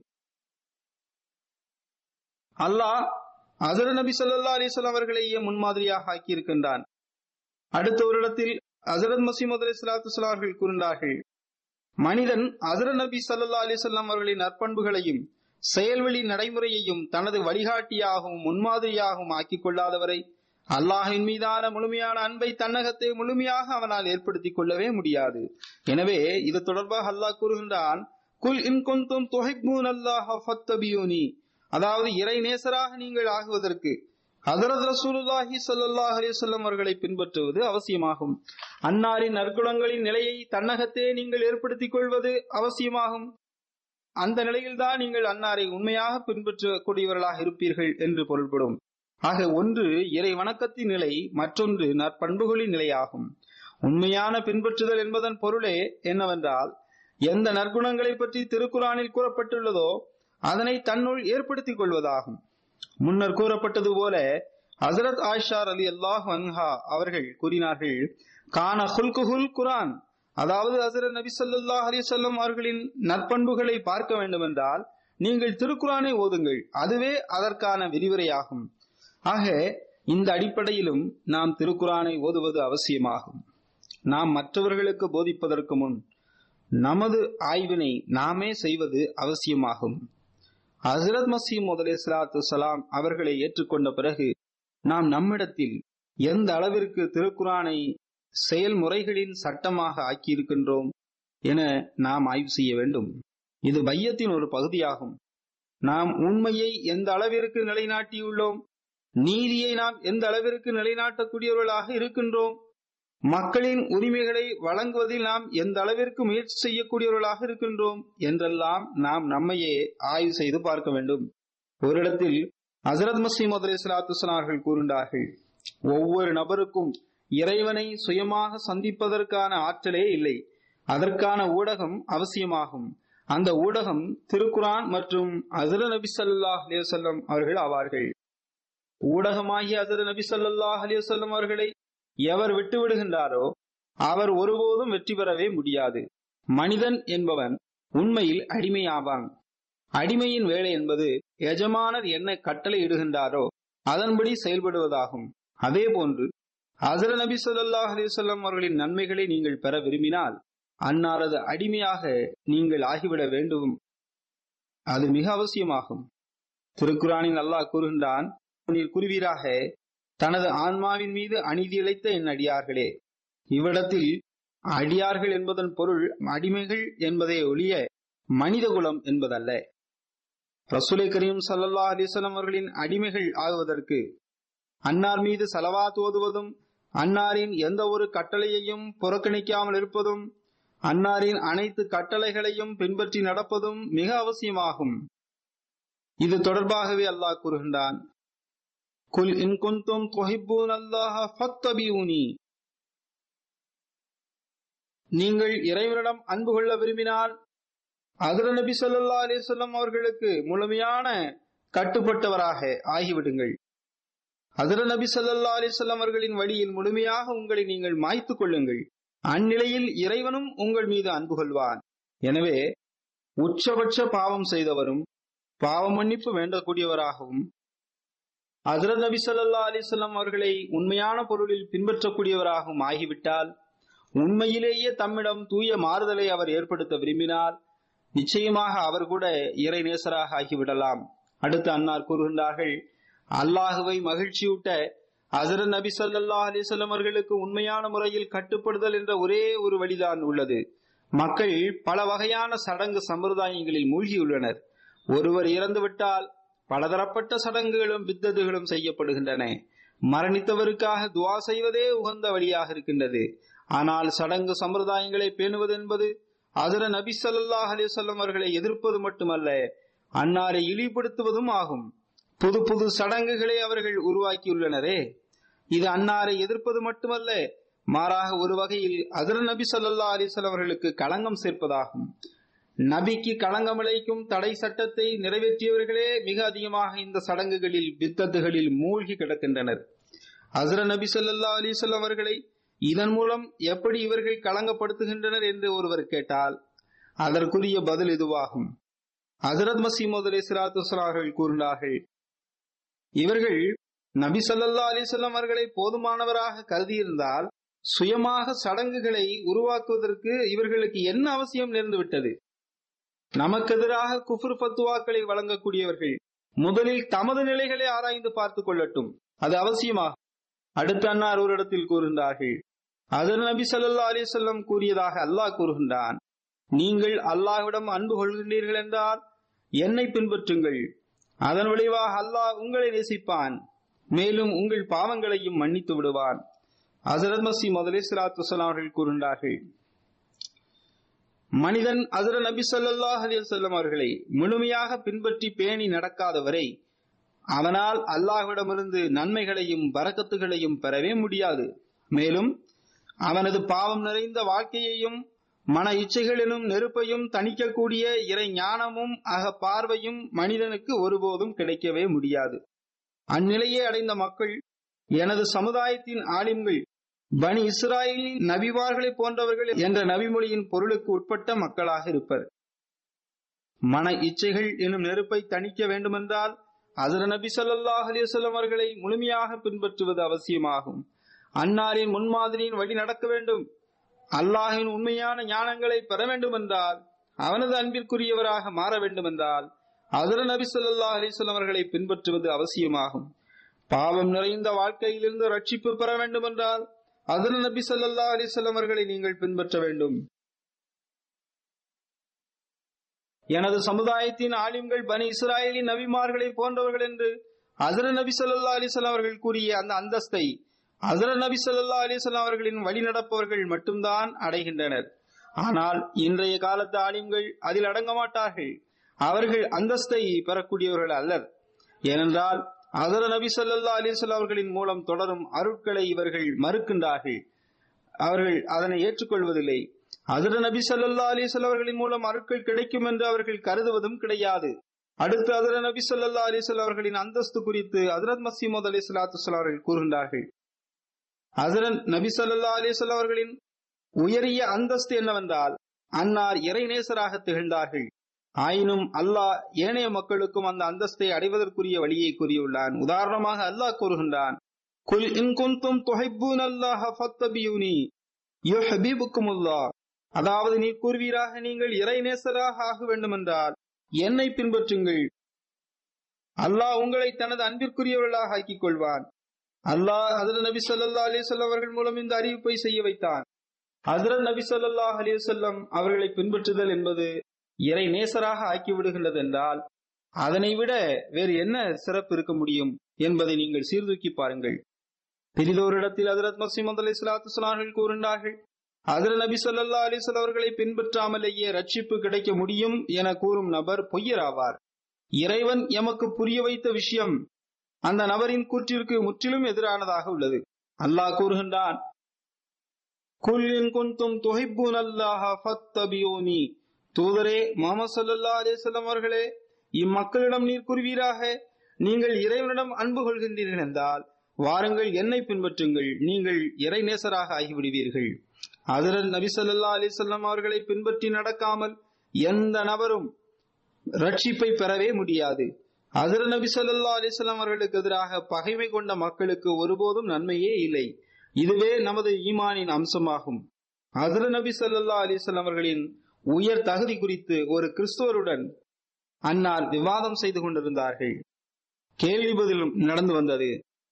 அல்லாஹ் அசர நபி சொல்லா அலிஸ்லாம் அவர்களையே முன்மாதிரியாக ஆக்கியிருக்கின்றான் அடுத்த ஒரு இடத்தில் அசரத் மசீமது அலி சலாத்து அவர்கள் கூறினார்கள் மனிதன் அசர நபி சல்லா அலிசல்லாம் அவர்களின் நற்பண்புகளையும் செயல்வழி நடைமுறையையும் தனது வழிகாட்டியாகவும் முன்மாதிரியாகவும் ஆக்கிக் கொள்ளாதவரை அல்லாஹின் மீதான முழுமையான அன்பை தன்னகத்தை முழுமையாக அவனால் ஏற்படுத்திக் கொள்ளவே முடியாது எனவே இது தொடர்பாக அல்லாஹ் கூறுகின்றான் குல் இன் கொந்தும் தொகைமூன் அல்லாஹ் ஃபத்தபியூனி அதாவது இறை நேசராக நீங்கள் ஆகுவதற்கு ஹதரத் ரசூலுல்லாஹி ஸல்லல்லாஹு அலைஹி வஸல்லம் அவர்களை பின்பற்றுவது அவசியமாகும் அன்னாரின் நற்குணங்களின் நிலையை தன்னகத்தே நீங்கள் ஏற்படுத்திக் கொள்வது அவசியமாகும் அந்த நிலையில்தான் நீங்கள் அன்னாரை உண்மையாக பின்பற்றக்கூடியவர்களாக இருப்பீர்கள் என்று பொருள்படும் ஆக ஒன்று இறை வணக்கத்தின் நிலை மற்றொன்று நற்பண்புகளின் நிலையாகும் உண்மையான பின்பற்றுதல் என்பதன் பொருளே என்னவென்றால் எந்த நற்குணங்களை பற்றி திருக்குறானில் கூறப்பட்டுள்ளதோ அதனை தன்னுள் ஏற்படுத்திக் கொள்வதாகும் முன்னர் கூறப்பட்டது போல ஹசரத் ஆயிஷார் அலி அல்லாஹ் அன்ஹா அவர்கள் கூறினார்கள் கான ஹுல்குஹுல் குரான் அதாவது ஹசரத் நபி ஸல்லல்லாஹு அலைஹி வஸல்லம் அவர்களின் நற்பண்புகளை பார்க்க வேண்டும் என்றால் நீங்கள் திருக்குறானை ஓதுங்கள் அதுவே அதற்கான விரிவுரையாகும் ஆக இந்த அடிப்படையிலும் நாம் திருக்குறானை ஓதுவது அவசியமாகும் நாம் மற்றவர்களுக்கு போதிப்பதற்கு முன் நமது ஆய்வினை நாமே செய்வது அவசியமாகும் ஹசரத் மசீம் முதலே சலாத்து சலாம் அவர்களை ஏற்றுக்கொண்ட பிறகு நாம் நம்மிடத்தில் எந்த அளவிற்கு திருக்குறானை செயல்முறைகளின் சட்டமாக ஆக்கியிருக்கின்றோம் என நாம் ஆய்வு செய்ய வேண்டும் இது பையத்தின் ஒரு பகுதியாகும் நாம் உண்மையை எந்த அளவிற்கு நிலைநாட்டியுள்ளோம் நீதியை நாம் எந்த அளவிற்கு நிலைநாட்டக்கூடியவர்களாக இருக்கின்றோம் மக்களின் உரிமைகளை வழங்குவதில் நாம் எந்த அளவிற்கு முயற்சி செய்யக்கூடியவர்களாக இருக்கின்றோம் என்றெல்லாம் நாம் நம்மையே ஆய்வு செய்து பார்க்க வேண்டும் ஒரு இடத்தில் ஹசரத் மசீம் அலி சலாத்து அவர்கள் கூறுகின்றார்கள் ஒவ்வொரு நபருக்கும் இறைவனை சுயமாக சந்திப்பதற்கான ஆற்றலே இல்லை அதற்கான ஊடகம் அவசியமாகும் அந்த ஊடகம் திருக்குரான் மற்றும் அசர நபி சல்லாஹ் அலிவசல்லம் அவர்கள் ஆவார்கள் ஊடகமாகிய அசர நபி சல்லாஹ் அலிவசல்லம் அவர்களை எவர் விட்டு விடுகின்றாரோ அவர் ஒருபோதும் வெற்றி பெறவே முடியாது மனிதன் என்பவன் உண்மையில் அடிமையாவான் அடிமையின் வேலை என்பது எஜமானர் என்ன கட்டளை இடுகின்றாரோ அதன்படி செயல்படுவதாகும் அதே போன்று ஹசர நபி சொல்லாஹ் அலிசல்லாம் அவர்களின் நன்மைகளை நீங்கள் பெற விரும்பினால் அன்னாரது அடிமையாக நீங்கள் ஆகிவிட வேண்டும் அது மிக அவசியமாகும் திருக்குறானில் அல்லாஹ் கூறுகின்றான் நீர் கூறுவீராக தனது ஆன்மாவின் மீது அநீதி இழைத்த என் அடியார்களே இவ்விடத்தில் அடியார்கள் என்பதன் பொருள் அடிமைகள் என்பதை ஒழிய மனிதகுலம் என்பதல்ல ரசூலை கரீம் சல்லல்லா அலிசல்லாம் அவர்களின் அடிமைகள் ஆகுவதற்கு அன்னார் மீது செலவாத் ஓதுவதும் அன்னாரின் எந்த ஒரு கட்டளையையும் புறக்கணிக்காமல் இருப்பதும் அன்னாரின் அனைத்து கட்டளைகளையும் பின்பற்றி நடப்பதும் மிக அவசியமாகும் இது தொடர்பாகவே அல்லாஹ் கூறுகின்றான் குல் இன் குந்தும் தொஹிப்பூன் அல்லாஹ ஃபத்தபியூனி நீங்கள் இறைவனிடம் அன்பு கொள்ள விரும்பினால் அதிர நபி சொல்லா அலிசல்லம் அவர்களுக்கு முழுமையான கட்டுப்பட்டவராக ஆகிவிடுங்கள் அதிர நபி சொல்லா அலிசல்லம் அவர்களின் வழியில் முழுமையாக உங்களை நீங்கள் மாய்த்துக் கொள்ளுங்கள் அந்நிலையில் இறைவனும் உங்கள் மீது அன்பு கொள்வான் எனவே உச்சபட்ச பாவம் செய்தவரும் பாவ மன்னிப்பு வேண்டக்கூடியவராகவும் ஹசரத் நபி சொல்லா அலிசல்லாம் அவர்களை உண்மையான பொருளில் பின்பற்றக்கூடியவராகவும் ஆகிவிட்டால் உண்மையிலேயே தம்மிடம் தூய மாறுதலை அவர் ஏற்படுத்த விரும்பினால் நிச்சயமாக அவர் கூட இறை நேசராக ஆகிவிடலாம் அடுத்து அன்னார் கூறுகின்றார்கள் அல்லாஹுவை மகிழ்ச்சியூட்ட ஹசரத் நபி சொல்லா அலிசல்லம் அவர்களுக்கு உண்மையான முறையில் கட்டுப்படுதல் என்ற ஒரே ஒரு வழிதான் உள்ளது மக்கள் பல வகையான சடங்கு சம்பிரதாயங்களில் மூழ்கியுள்ளனர் ஒருவர் இறந்துவிட்டால் பலதரப்பட்ட சடங்குகளும் பித்ததுகளும் செய்யப்படுகின்றன மரணித்தவருக்காக துவா செய்வதே உகந்த வழியாக இருக்கின்றது ஆனால் சடங்கு சம்பிரதாயங்களை பேணுவது என்பது அதர நபி சல்லாஹ் அலிசல்லம் அவர்களை எதிர்ப்பது மட்டுமல்ல அன்னாரை இழிவுபடுத்துவதும் ஆகும் புது புது சடங்குகளை அவர்கள் உருவாக்கியுள்ளனரே இது அன்னாரை எதிர்ப்பது மட்டுமல்ல மாறாக ஒரு வகையில் அதர நபி சொல்லா அலிசல்லம் அவர்களுக்கு களங்கம் சேர்ப்பதாகும் நபிக்கு களங்கம் விளைக்கும் தடை சட்டத்தை நிறைவேற்றியவர்களே மிக அதிகமாக இந்த சடங்குகளில் பித்தத்துகளில் மூழ்கி கிடக்கின்றனர் அசர நபி சொல்லா அலிசல்லம் அவர்களை இதன் மூலம் எப்படி இவர்கள் களங்கப்படுத்துகின்றனர் என்று ஒருவர் கேட்டால் அதற்குரிய பதில் இதுவாகும் ஹசரத் மசீமது அலி சிராத்து அவர்கள் கூறினார்கள் இவர்கள் நபி சொல்லல்லா அலிசல்லாம் அவர்களை போதுமானவராக கருதியிருந்தால் சுயமாக சடங்குகளை உருவாக்குவதற்கு இவர்களுக்கு என்ன அவசியம் நேர்ந்து விட்டது நமக்கு எதிராக குஃபுர் பத்துவாக்களை வழங்கக்கூடியவர்கள் முதலில் தமது நிலைகளை ஆராய்ந்து பார்த்துக் கொள்ளட்டும் அது அவசியமாக அடுத்த அன்னார் ஒரு இடத்தில் கூறுகின்றார்கள் அதன் நபி சல்லா அலிசல்லம் கூறியதாக அல்லாஹ் கூறுகின்றான் நீங்கள் அல்லாஹ்விடம் அன்பு கொள்கின்றீர்கள் என்றால் என்னை பின்பற்றுங்கள் அதன் விளைவாக அல்லாஹ் உங்களை நேசிப்பான் மேலும் உங்கள் பாவங்களையும் மன்னித்து விடுவான் அசரத் மசி முதலே சிலாத்து அவர்கள் கூறுகின்றார்கள் மனிதன் அசர நபி சொல்லாஹ் அலிசல்லம் அவர்களை முழுமையாக பின்பற்றி பேணி நடக்காதவரை அவனால் அல்லாஹ்விடமிருந்து நன்மைகளையும் பரக்கத்துகளையும் பெறவே முடியாது மேலும் அவனது பாவம் நிறைந்த வாழ்க்கையையும் மன இச்சைகள் எனும் நெருப்பையும் தணிக்கக்கூடிய இறை ஞானமும் அக பார்வையும் மனிதனுக்கு ஒருபோதும் கிடைக்கவே முடியாது அந்நிலையை அடைந்த மக்கள் எனது சமுதாயத்தின் ஆலிம்கள் பனி இஸ்ராயலின் நபிவார்களை போன்றவர்கள் என்ற நபிமொழியின் பொருளுக்கு உட்பட்ட மக்களாக இருப்பர் மன இச்சைகள் எனும் நெருப்பை தணிக்க வேண்டுமென்றால் அதர நபி சொல்லாஹ் அலிவசல்லம் அவர்களை முழுமையாக பின்பற்றுவது அவசியமாகும் அன்னாரின் முன்மாதிரியின் வழி நடக்க வேண்டும் அல்லாஹின் உண்மையான ஞானங்களை பெற வேண்டும் என்றால் அவனது அன்பிற்குரியவராக மாற வேண்டும் என்றால் அதர நபி சொல்லா அலிஸ்லாம் அவர்களை பின்பற்றுவது அவசியமாகும் பாவம் நிறைந்த வாழ்க்கையிலிருந்து ரட்சிப்பு பெற வேண்டும் என்றால் அதர நபி சொல்லா அலிஸ்லாம் அவர்களை நீங்கள் பின்பற்ற வேண்டும் எனது சமுதாயத்தின் ஆலிம்கள் பனி இஸ்ராயலின் நபிமார்களை போன்றவர்கள் என்று அசர நபி சொல்லா அலிஸ்லாம் அவர்கள் கூறிய அந்த அந்தஸ்தை அசர நபி சொல்லா அலிஸ்லாம் அவர்களின் வழி நடப்பவர்கள் மட்டும்தான் அடைகின்றனர் ஆனால் இன்றைய காலத்து ஆலிம்கள் அதில் அடங்க மாட்டார்கள் அவர்கள் அந்தஸ்தை பெறக்கூடியவர்கள் அல்லர் ஏனென்றால் அதர நபி சொல்லா அலிஸ்லாம் அவர்களின் மூலம் தொடரும் அருட்களை இவர்கள் மறுக்கின்றார்கள் அவர்கள் அதனை ஏற்றுக்கொள்வதில்லை அதர நபி சொல்லா அலிஸ்லாம் அவர்களின் மூலம் அருட்கள் கிடைக்கும் என்று அவர்கள் கருதுவதும் கிடையாது அடுத்து அதர நபி சொல்லா அலிஸ்லாம் அவர்களின் அந்தஸ்து குறித்து ஹசரத் மசீமது அலி சலாத்து அவர்கள் கூறுகின்றார்கள் ஹசரத் நபி சொல்லா அலிஸ்லாம் அவர்களின் உயரிய அந்தஸ்து என்னவென்றால் அன்னார் இறைநேசராக திகழ்ந்தார்கள் ஆயினும் அல்லாஹ் ஏனைய மக்களுக்கும் அந்த அந்தஸ்தை அடைவதற்குரிய வழியை கூறியுள்ளான் உதாரணமாக அல்லாஹ் கூறுகின்றான் குல் இன் குந்தும் துஹிப்பூன் அல்லாஹ் ஃபத்தபியூனி யுஹிபுக்குமுல்லாஹ் அதாவது நீ கூறுவீராக நீங்கள் இறைநேசராக ஆக வேண்டுமென்றால் என்னை பின்பற்றுங்கள் அல்லாஹ் உங்களை தனது அன்பிற்குரியவர்களாக ஆக்கிக் கொள்வான் அல்லாஹ் ஹசரத் நபி ஸல்லல்லாஹு அலைஹி வஸல்லம் அவர்கள் மூலம் இந்த அறிவிப்பை செய்ய வைத்தான் ஹசரத் நபி ஸல்லல்லாஹு அலைஹி வஸல்லம் அவர்களை பின்பற்றுதல் என்பது இறை நேசராக ஆக்கி விடுகின்றது என்றால் அதனை விட வேறு என்ன சிறப்பு இருக்க முடியும் என்பதை நீங்கள் சீர்தூக்கி பாருங்கள் பெரிதோர் இடத்தில் ஹசரத் மசீமது அலி சலாத்து சொன்னார்கள் கூறுகின்றார்கள் ஹசரத் நபி ஸல்லல்லாஹு அலைஹி வஸல்லம் அவர்களை பின்பற்றாமலேயே ரட்சிப்பு கிடைக்க முடியும் என கூறும் நபர் பொய்யராவார் இறைவன் எமக்கு புரிய வைத்த விஷயம் அந்த நபரின் கூற்றிற்கு முற்றிலும் எதிரானதாக உள்ளது அல்லாஹ் கூறுகின்றான் குல் இன் குன்தும் துஹிப்பூன் அல்லாஹ ஃபத்தபியூனி தூதரே முஹம்மது ஸல்லல்லாஹு அலைஹி வஸல்லம் அவர்களே இம்மக்களிடம் நீர் கூறுவீராக நீங்கள் இறைவனிடம் அன்பு கொள்கின்றீர்கள் என்றால் வாருங்கள் என்னை பின்பற்றுங்கள் நீங்கள் இறை நேசராக ஆகிவிடுவீர்கள் ஹஜரத் நபி ஸல்லல்லாஹு அலைஹி வஸல்லம் அவர்களை பின்பற்றி நடக்காமல் எந்த நபரும் ரட்சிப்பை பெறவே முடியாது ஹசரத் நபி ஸல்லல்லாஹு அலைஹி வஸல்லம் அவர்களுக்கு எதிராக பகைமை கொண்ட மக்களுக்கு ஒருபோதும் நன்மையே இல்லை இதுவே நமது ஈமானின் அம்சமாகும் ஹசரத் நபி ஸல்லல்லாஹு அலைஹி வஸல்லம் அவர்களின் உயர் தகுதி குறித்து ஒரு கிறிஸ்துவருடன் அன்னார் விவாதம் செய்து கொண்டிருந்தார்கள் கேள்வி பதிலும் நடந்து வந்தது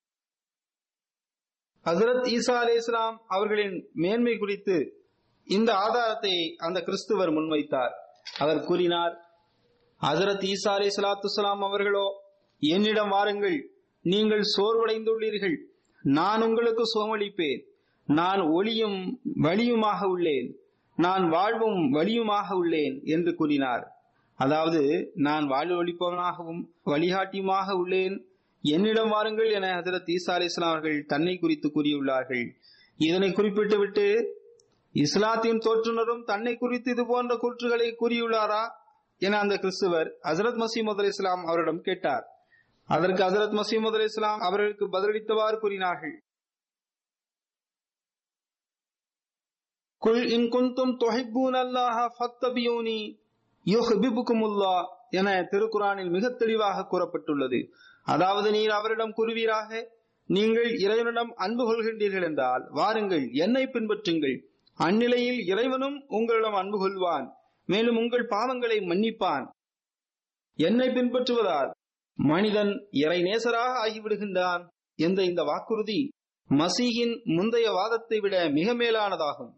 ஹசரத் ஈசா அலி இஸ்லாம் அவர்களின் மேன்மை குறித்து இந்த ஆதாரத்தை அந்த கிறிஸ்துவர் முன்வைத்தார் அவர் கூறினார் ஹசரத் ஈசா அலி சலாத்து அவர்களோ என்னிடம் வாருங்கள் நீங்கள் சோர்வடைந்துள்ளீர்கள் நான் உங்களுக்கு சோமளிப்பேன் நான் ஒளியும் வழியுமாக உள்ளேன் நான் வாழ்வும் வழியுமாக உள்ளேன் என்று கூறினார் அதாவது நான் வாழ்வழிப்பவனாகவும் வழிகாட்டியுமாக உள்ளேன் என்னிடம் வாருங்கள் என ஹசரத் ஈசா அலி இஸ்லாம் அவர்கள் தன்னை குறித்து கூறியுள்ளார்கள் இதனை குறிப்பிட்டுவிட்டு இஸ்லாத்தின் தோற்றுனரும் தன்னை குறித்து இது போன்ற கூற்றுகளை கூறியுள்ளாரா என அந்த கிறிஸ்துவர் ஹசரத் மசீமது அலி இஸ்லாம் அவரிடம் கேட்டார் அதற்கு ஹசரத் மசீமது அலி இஸ்லாம் அவர்களுக்கு பதிலளித்தவாறு கூறினார்கள் குல் இன் குந்தும் தொஹிப்பூன் அல்லாஹ ஃபத்தபியூனி யுஹ்பிபுக்குமுல்லா என திருக்குறானில் மிக தெளிவாக கூறப்பட்டுள்ளது அதாவது நீர் அவரிடம் கூறுவீராக நீங்கள் இறைவனிடம் அன்பு கொள்கின்றீர்கள் என்றால் வாருங்கள் என்னை பின்பற்றுங்கள் அந்நிலையில் இறைவனும் உங்களிடம் அன்பு கொள்வான் மேலும் உங்கள் பாவங்களை மன்னிப்பான் என்னை பின்பற்றுவதால் மனிதன் இறை நேசராக ஆகிவிடுகின்றான் என்ற இந்த வாக்குறுதி மசீகின் முந்தைய வாதத்தை விட மிக மேலானதாகும்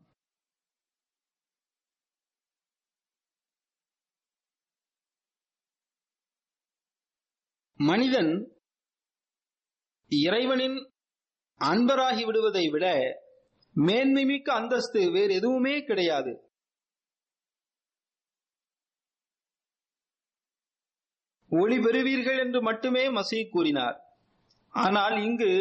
மனிதன் இறைவனின் அன்பராகி விடுவதை விட மேன்மை மிக்க அந்தஸ்து வேறு எதுவுமே கிடையாது ஒளி பெறுவீர்கள் என்று மட்டுமே மசீ கூறினார் ஆனால் இங்கு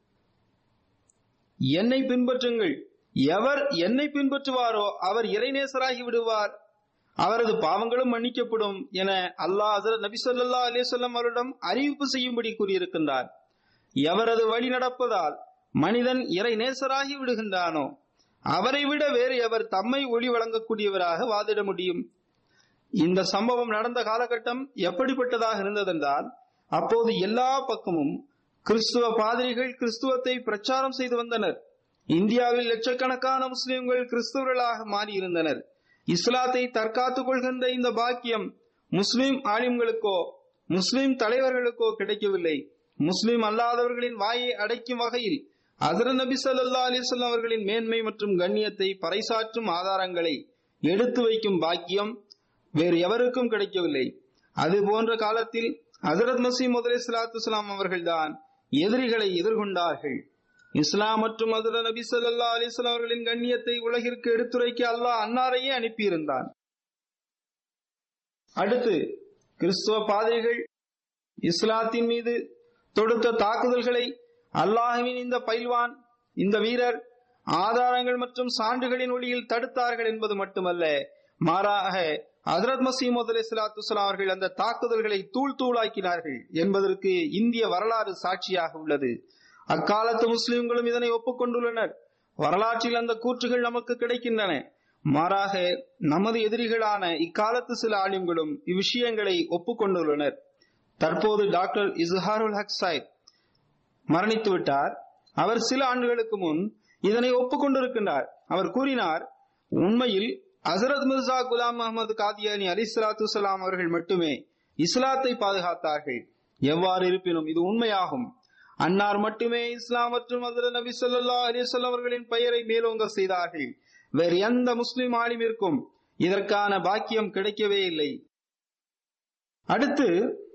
என்னை பின்பற்றுங்கள் எவர் என்னை பின்பற்றுவாரோ அவர் இறைநேசராகி விடுவார் அவரது பாவங்களும் மன்னிக்கப்படும் என அல்லாஹ் ஹசரத் நபி சொல்லா அலிசல்லம் அவரிடம் அறிவிப்பு செய்யும்படி கூறியிருக்கின்றார் எவரது வழி நடப்பதால் மனிதன் இறை நேசராகி விடுகின்றானோ அவரை விட வேறு எவர் தம்மை ஒளி வழங்கக்கூடியவராக வாதிட முடியும் இந்த சம்பவம் நடந்த காலகட்டம் எப்படிப்பட்டதாக இருந்ததென்றால் அப்போது எல்லா பக்கமும் கிறிஸ்துவ பாதிரிகள் கிறிஸ்துவத்தை பிரச்சாரம் செய்து வந்தனர் இந்தியாவில் லட்சக்கணக்கான முஸ்லிம்கள் கிறிஸ்துவர்களாக மாறியிருந்தனர் இஸ்லாத்தை தற்காத்துக் கொள்கின்ற இந்த பாக்கியம் முஸ்லிம் ஆலிம்களுக்கோ முஸ்லிம் தலைவர்களுக்கோ கிடைக்கவில்லை முஸ்லிம் அல்லாதவர்களின் வாயை அடைக்கும் வகையில் அசர நபி சொல்லா அலிசல்லாம் அவர்களின் மேன்மை மற்றும் கண்ணியத்தை பறைசாற்றும் ஆதாரங்களை எடுத்து வைக்கும் பாக்கியம் வேறு எவருக்கும் கிடைக்கவில்லை அது போன்ற காலத்தில் ஹசரத் மசீம் முதலே சலாத்து இஸ்லாம் அவர்கள்தான் எதிரிகளை எதிர்கொண்டார்கள் இஸ்லாம் மற்றும் ஹசரத் நபி சொல்லா அலிஸ்லாம் அவர்களின் கண்ணியத்தை உலகிற்கு எடுத்துரைக்க அல்லாஹ் அன்னாரையே அனுப்பியிருந்தான் அடுத்து கிறிஸ்துவ பாதைகள் இஸ்லாத்தின் மீது தொடுத்த தாக்குதல்களை அல்லாஹுவின் இந்த பயில்வான் இந்த வீரர் ஆதாரங்கள் மற்றும் சான்றுகளின் ஒளியில் தடுத்தார்கள் என்பது மட்டுமல்ல மாறாக ஹசரத் மசீமது அலி சலாத்து அவர்கள் அந்த தாக்குதல்களை தூள் தூளாக்கினார்கள் என்பதற்கு இந்திய வரலாறு சாட்சியாக உள்ளது அக்காலத்து முஸ்லிம்களும் இதனை ஒப்புக்கொண்டுள்ளனர் வரலாற்றில் அந்த கூற்றுகள் நமக்கு கிடைக்கின்றன மாறாக நமது எதிரிகளான இக்காலத்து சில ஆலிம்களும் இவ்விஷயங்களை ஒப்புக்கொண்டுள்ளனர் தற்போது டாக்டர் இஸ்ஹாருல் ஹக் சாயிப் மரணித்து விட்டார் அவர் சில ஆண்டுகளுக்கு முன் இதனை ஒப்புக்கொண்டிருக்கின்றார் அவர் கூறினார் உண்மையில் ஹசரத் மிர்சா குலாம் அகமது காதியானி அலி சலாத்து சலாம் அவர்கள் மட்டுமே இஸ்லாத்தை பாதுகாத்தார்கள் எவ்வாறு இருப்பினும் இது உண்மையாகும் அன்னார் மட்டுமே இஸ்லாம் மற்றும் ஹசரத் நபி சொல்லா அலிசல்லாம் அவர்களின் பெயரை மேலோங்க செய்தார்கள் வேறு எந்த முஸ்லிம் ஆலிமிற்கும் இதற்கான பாக்கியம் கிடைக்கவே இல்லை அடுத்து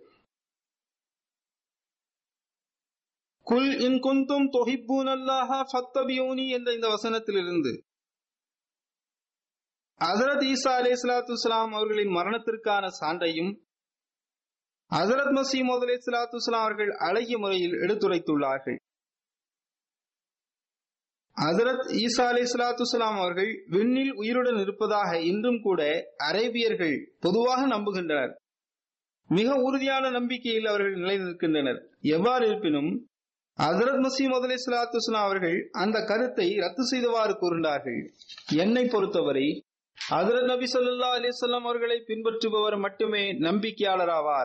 குல் இன் குந்தும் தொஹிப்பூன் அல்லாஹ ஃபத்தபியூனி என்ற இந்த வசனத்திலிருந்து ஹசரத் ஈசா அலே சலாத்து வலாம் அவர்களின் மரணத்திற்கான சான்றையும் ஹசரத் மசீம் அலே சலாத்து வலாம் அவர்கள் அழகிய முறையில் எடுத்துரைத்துள்ளார்கள் ஹசரத் ஈசா அலே சலாத்து வலாம் அவர்கள் விண்ணில் உயிருடன் இருப்பதாக இன்றும் கூட அரேபியர்கள் பொதுவாக நம்புகின்றனர் மிக உறுதியான நம்பிக்கையில் அவர்கள் நிலை நிற்கின்றனர் எவ்வாறு இருப்பினும் ஹசரத் மசீம் அலே சலாத்து வலாம் அவர்கள் அந்த கருத்தை ரத்து செய்தவாறு கூறுகின்றார்கள் என்னை பொறுத்தவரை ஹசரத் நபி சொல்லா அலிசல்லாம் அவர்களை பின்பற்றுபவர் மட்டுமே நம்பிக்கையாளராவார்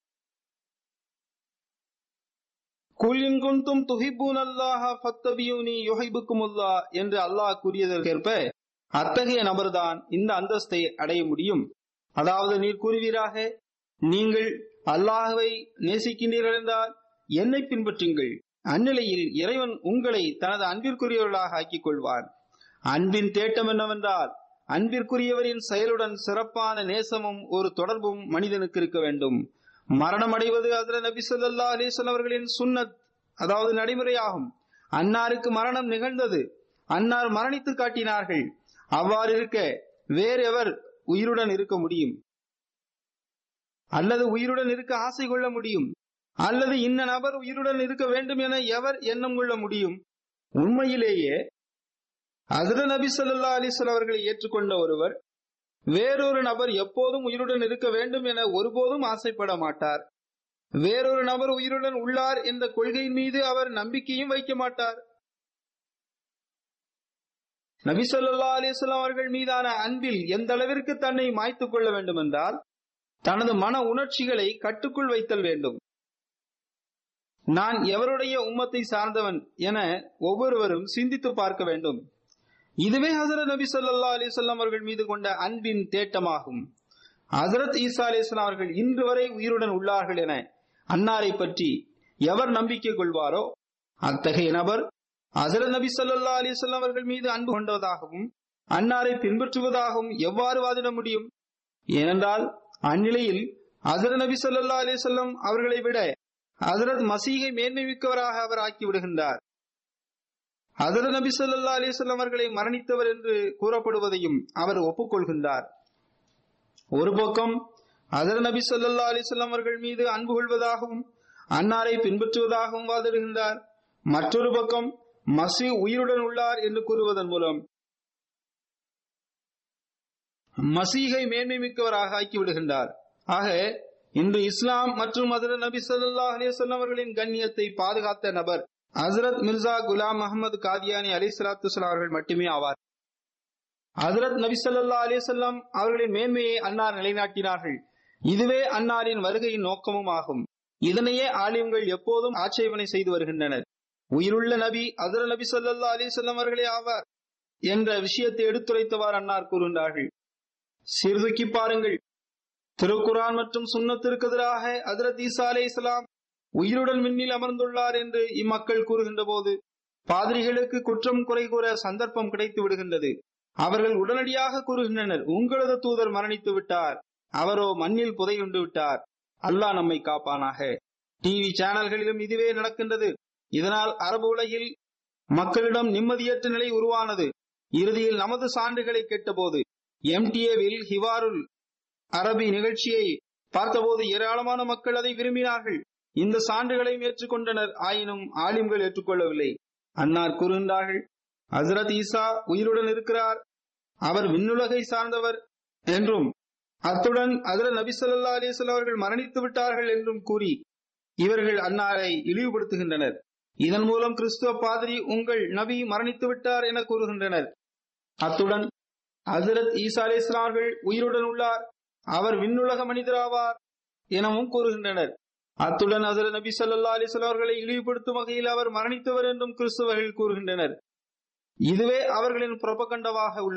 குலின் குந்தும் துஹிபூன் அல்லாஹ ஃபத்தபியூனி யுஹிபுக்குமுல்லா என்று அல்லாஹ் கூறியதற்கேற்ப அத்தகைய நபர்தான் இந்த அந்தஸ்தை அடைய முடியும் அதாவது நீர் கூறுவீராக நீங்கள் அல்லாஹவை நேசிக்கின்றீர்கள் என்றால் என்னை பின்பற்றுங்கள் அந்நிலையில் இறைவன் உங்களை தனது அன்பிற்குரியவர்களாக ஆக்கிக் கொள்வார் அன்பின் தேட்டம் என்னவென்றால் அன்பிற்குரியவரின் செயலுடன் சிறப்பான நேசமும் ஒரு தொடர்பும் மனிதனுக்கு இருக்க வேண்டும் மரணம் அடைவது அதுல நபி சொல்லா அலிஸ்வல் அவர்களின் சுன்னத் அதாவது நடைமுறையாகும் அன்னாருக்கு மரணம் நிகழ்ந்தது அன்னார் மரணித்து காட்டினார்கள் அவ்வாறு இருக்க வேறெவர் உயிருடன் இருக்க முடியும் அல்லது உயிருடன் இருக்க ஆசை கொள்ள முடியும் அல்லது இன்ன நபர் உயிருடன் இருக்க வேண்டும் என எவர் எண்ணம் கொள்ள முடியும் உண்மையிலேயே அதிர நபி சொல்லா அலிஸ்வல் அவர்களை ஏற்றுக்கொண்ட ஒருவர் வேறொரு நபர் எப்போதும் உயிருடன் இருக்க வேண்டும் என ஒருபோதும் ஆசைப்பட மாட்டார் வேறொரு நபர் உயிருடன் உள்ளார் என்ற கொள்கையின் மீது அவர் நம்பிக்கையும் வைக்க மாட்டார் நபி சொல்லா அலிஸ்லாம் அவர்கள் மீதான அன்பில் எந்த அளவிற்கு தன்னை மாய்த்துக் கொள்ள வேண்டும் என்றால் தனது மன உணர்ச்சிகளை கட்டுக்குள் வைத்தல் வேண்டும் நான் எவருடைய உம்மத்தை சார்ந்தவன் என ஒவ்வொருவரும் சிந்தித்து பார்க்க வேண்டும் இதுவே ஹசரத் நபி சொல்லா அலிசல்லாம் அவர்கள் மீது கொண்ட அன்பின் தேட்டமாகும் ஹசரத் ஈசா அலிஸ்லாம் அவர்கள் இன்று வரை உயிருடன் உள்ளார்கள் என அன்னாரை பற்றி எவர் நம்பிக்கை கொள்வாரோ அத்தகைய நபர் ஹசரத் நபி சொல்லா அலிசல்லாம் அவர்கள் மீது அன்பு கொண்டதாகவும் அன்னாரை பின்பற்றுவதாகவும் எவ்வாறு வாதிட முடியும் ஏனென்றால் அந்நிலையில் ஹசரத் நபி சொல்லா அலிசல்லாம் அவர்களை விட ஹசரத் மசீகை மேன்மை மிக்கவராக அவர் ஆக்கி விடுகின்றார் ஹசரத் நபி சொல்லா அலிஸ்லாம் அவர்களை மரணித்தவர் என்று கூறப்படுவதையும் அவர் ஒப்புக்கொள்கின்றார் ஒரு பக்கம் ஹசரத் நபி சொல்லா அலிஸ்லாம் அவர்கள் மீது அன்பு கொள்வதாகவும் அன்னாரை பின்பற்றுவதாகவும் வாதிடுகின்றார் மற்றொரு பக்கம் மசி உயிருடன் உள்ளார் என்று கூறுவதன் மூலம் மசீகை மேன்மை மிக்கவராக ஆக்கி விடுகின்றார் ஆக இன்று இஸ்லாம் மற்றும் ஹசரத் நபி சொல்லா அலிஸ்லாம் அவர்களின் கண்ணியத்தை பாதுகாத்த நபர் ஹசரத் மிர்சா குலாம் அகமது காதியானி அலி சலாத்து அவர்கள் மட்டுமே ஆவார் ஹசரத் நபி சொல்லா அலிசல்லாம் அவர்களின் மேன்மையை அன்னார் நிலைநாட்டினார்கள் இதுவே அன்னாரின் வருகையின் நோக்கமும் ஆகும் இதனையே ஆலிம்கள் எப்போதும் ஆட்சேபனை செய்து வருகின்றனர் உயிருள்ள நபி ஹசர நபி சொல்லா அலிசல்லாம் அவர்களே ஆவார் என்ற விஷயத்தை எடுத்துரைத்தவாறு அன்னார் கூறுகின்றார்கள் சீர்தூக்கி பாருங்கள் திருக்குரான் மற்றும் சுண்ணத்திற்கு எதிராக ஹசரத் ஈசா அலே இஸ்லாம் உயிருடன் விண்ணில் அமர்ந்துள்ளார் என்று இம்மக்கள் கூறுகின்ற போது பாதிரிகளுக்கு குற்றம் குறை கூற சந்தர்ப்பம் கிடைத்து விடுகின்றது அவர்கள் உடனடியாக கூறுகின்றனர் உங்களது தூதர் மரணித்து விட்டார் அவரோ மண்ணில் புதையுண்டு விட்டார் அல்லாஹ் நம்மை காப்பானாக டிவி சேனல்களிலும் இதுவே நடக்கின்றது இதனால் அரபு உலகில் மக்களிடம் நிம்மதியற்ற நிலை உருவானது இறுதியில் நமது சான்றுகளை கேட்டபோது எம்டிஏவில் ஹிவாருல் அரபி நிகழ்ச்சியை பார்த்தபோது ஏராளமான மக்கள் அதை விரும்பினார்கள் இந்த சான்றுகளையும் ஏற்றுக்கொண்டனர் ஆயினும் ஆலிம்கள் ஏற்றுக்கொள்ளவில்லை அன்னார் கூறுகின்றார்கள் ஹசரத் ஈசா உயிருடன் இருக்கிறார் அவர் விண்ணுலகை சார்ந்தவர் என்றும் அத்துடன் ஹசரத் நபி சொல்லா அலிஸ்வல் அவர்கள் மரணித்து விட்டார்கள் என்றும் கூறி இவர்கள் அன்னாரை இழிவுபடுத்துகின்றனர் இதன் மூலம் கிறிஸ்துவ பாதிரி உங்கள் நபி மரணித்து விட்டார் என கூறுகின்றனர் அத்துடன் ஹசரத் ஈசா அலி அவர்கள் உயிருடன் உள்ளார் அவர் விண்ணுலக மனிதராவார் எனவும் கூறுகின்றனர் அத்துடன் ஹசரத் நபி சல்லா அலிஸ்லாம் அவர்களை இழிவுபடுத்தும் வகையில் அவர் மரணித்தவர் என்றும் கிறிஸ்தவர்கள் கூறுகின்றனர் இதுவே அவர்களின் புறப்பகண்டவாக உள்ளது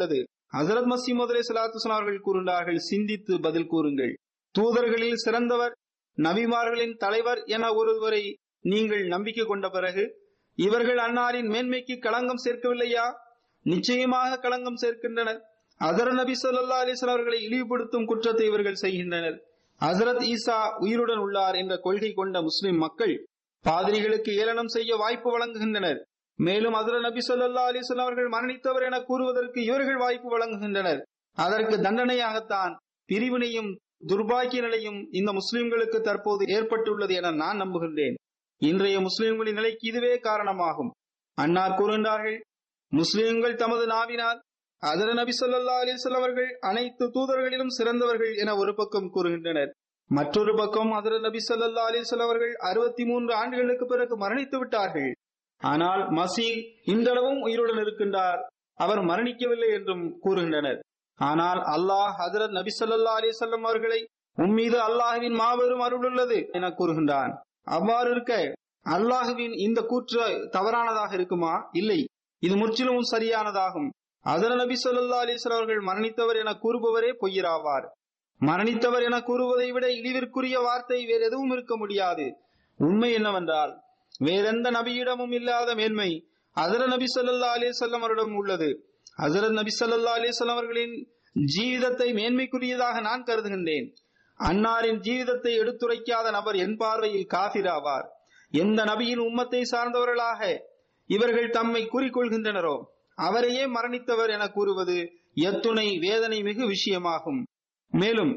ஹசரத் மசீமது அலி சலாத்து அவர்கள் கூறுகிறார்கள் சிந்தித்து பதில் கூறுங்கள் தூதர்களில் சிறந்தவர் நபிமார்களின் தலைவர் என ஒருவரை நீங்கள் நம்பிக்கை கொண்ட பிறகு இவர்கள் அன்னாரின் மேன்மைக்கு களங்கம் சேர்க்கவில்லையா நிச்சயமாக களங்கம் சேர்க்கின்றனர் அதர் நபி சொல்லா அலிஸ்லாம் அவர்களை இழிவுபடுத்தும் குற்றத்தை இவர்கள் செய்கின்றனர் ஹசரத் ஈசா உயிருடன் உள்ளார் என்ற கொள்கை கொண்ட முஸ்லிம் மக்கள் பாதிரிகளுக்கு ஏளனம் செய்ய வாய்ப்பு வழங்குகின்றனர் மேலும் ஹசரத் நபி சொல்லா அலிஸ்லாம் அவர்கள் மரணித்தவர் என கூறுவதற்கு இவர்கள் வாய்ப்பு வழங்குகின்றனர் அதற்கு தண்டனையாகத்தான் பிரிவினையும் துர்பாக்கிய நிலையும் இந்த முஸ்லிம்களுக்கு தற்போது ஏற்பட்டுள்ளது என நான் நம்புகின்றேன் இன்றைய முஸ்லிம்களின் நிலைக்கு இதுவே காரணமாகும் அன்னார் கூறுகின்றார்கள் முஸ்லிம்கள் தமது நாவினால் அதர நபி சொல்லா அலிசல் அவர்கள் அனைத்து தூதர்களிலும் சிறந்தவர்கள் என ஒரு பக்கம் கூறுகின்றனர் மற்றொரு பக்கம் அதர நபி சொல்லா அலிசல் அவர்கள் அறுபத்தி மூன்று ஆண்டுகளுக்கு பிறகு மரணித்து விட்டார்கள் ஆனால் மசீத் இன்றளவும் உயிருடன் இருக்கின்றார் அவர் மரணிக்கவில்லை என்றும் கூறுகின்றனர் ஆனால் அல்லாஹ் ஹதரத் நபி சொல்லா அலிசல்லம் அவர்களை உம்மீது அல்லாஹுவின் மாபெரும் அருள் உள்ளது என கூறுகின்றான் அவ்வாறு இருக்க அல்லாஹுவின் இந்த கூற்று தவறானதாக இருக்குமா இல்லை இது முற்றிலும் சரியானதாகும் அதர நபி சொல்லா அலிஸ்லாம் அவர்கள் மரணித்தவர் என கூறுபவரே பொய்யராவார் மரணித்தவர் என கூறுவதை விட இழிவிற்குரிய வார்த்தை வேறு எதுவும் இருக்க முடியாது உண்மை என்னவென்றால் வேறெந்த நபியிடமும் இல்லாத மேன்மை அதர நபி சொல்லா அலிசல்லம் அவரிடம் உள்ளது ஹசரத் நபி சொல்லா அலிஸ்லாம் அவர்களின் ஜீவிதத்தை மேன்மைக்குரியதாக நான் கருதுகின்றேன் அன்னாரின் ஜீவிதத்தை எடுத்துரைக்காத நபர் என் பார்வையில் காபிராவார் எந்த நபியின் உம்மத்தை சார்ந்தவர்களாக இவர்கள் தம்மை கூறிக்கொள்கின்றனரோ அவரையே மரணித்தவர் என கூறுவது எத்துணை வேதனை மிகு விஷயமாகும் மேலும்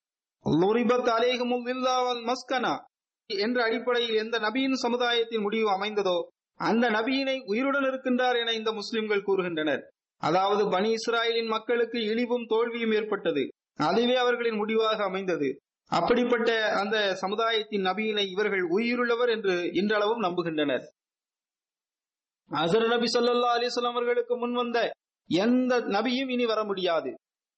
மஸ்கனா என்ற அடிப்படையில் எந்த நபியின் சமுதாயத்தின் முடிவு அமைந்ததோ அந்த நபியினை உயிருடன் இருக்கின்றார் என இந்த முஸ்லிம்கள் கூறுகின்றனர் அதாவது பனி இஸ்ராயலின் மக்களுக்கு இழிவும் தோல்வியும் ஏற்பட்டது அதுவே அவர்களின் முடிவாக அமைந்தது அப்படிப்பட்ட அந்த சமுதாயத்தின் நபியினை இவர்கள் உயிருள்ளவர் என்று இன்றளவும் நம்புகின்றனர் அசர் நபி சொல்லா அலிஸ்லாம் அவர்களுக்கு முன் வந்த எந்த நபியும் இனி வர முடியாது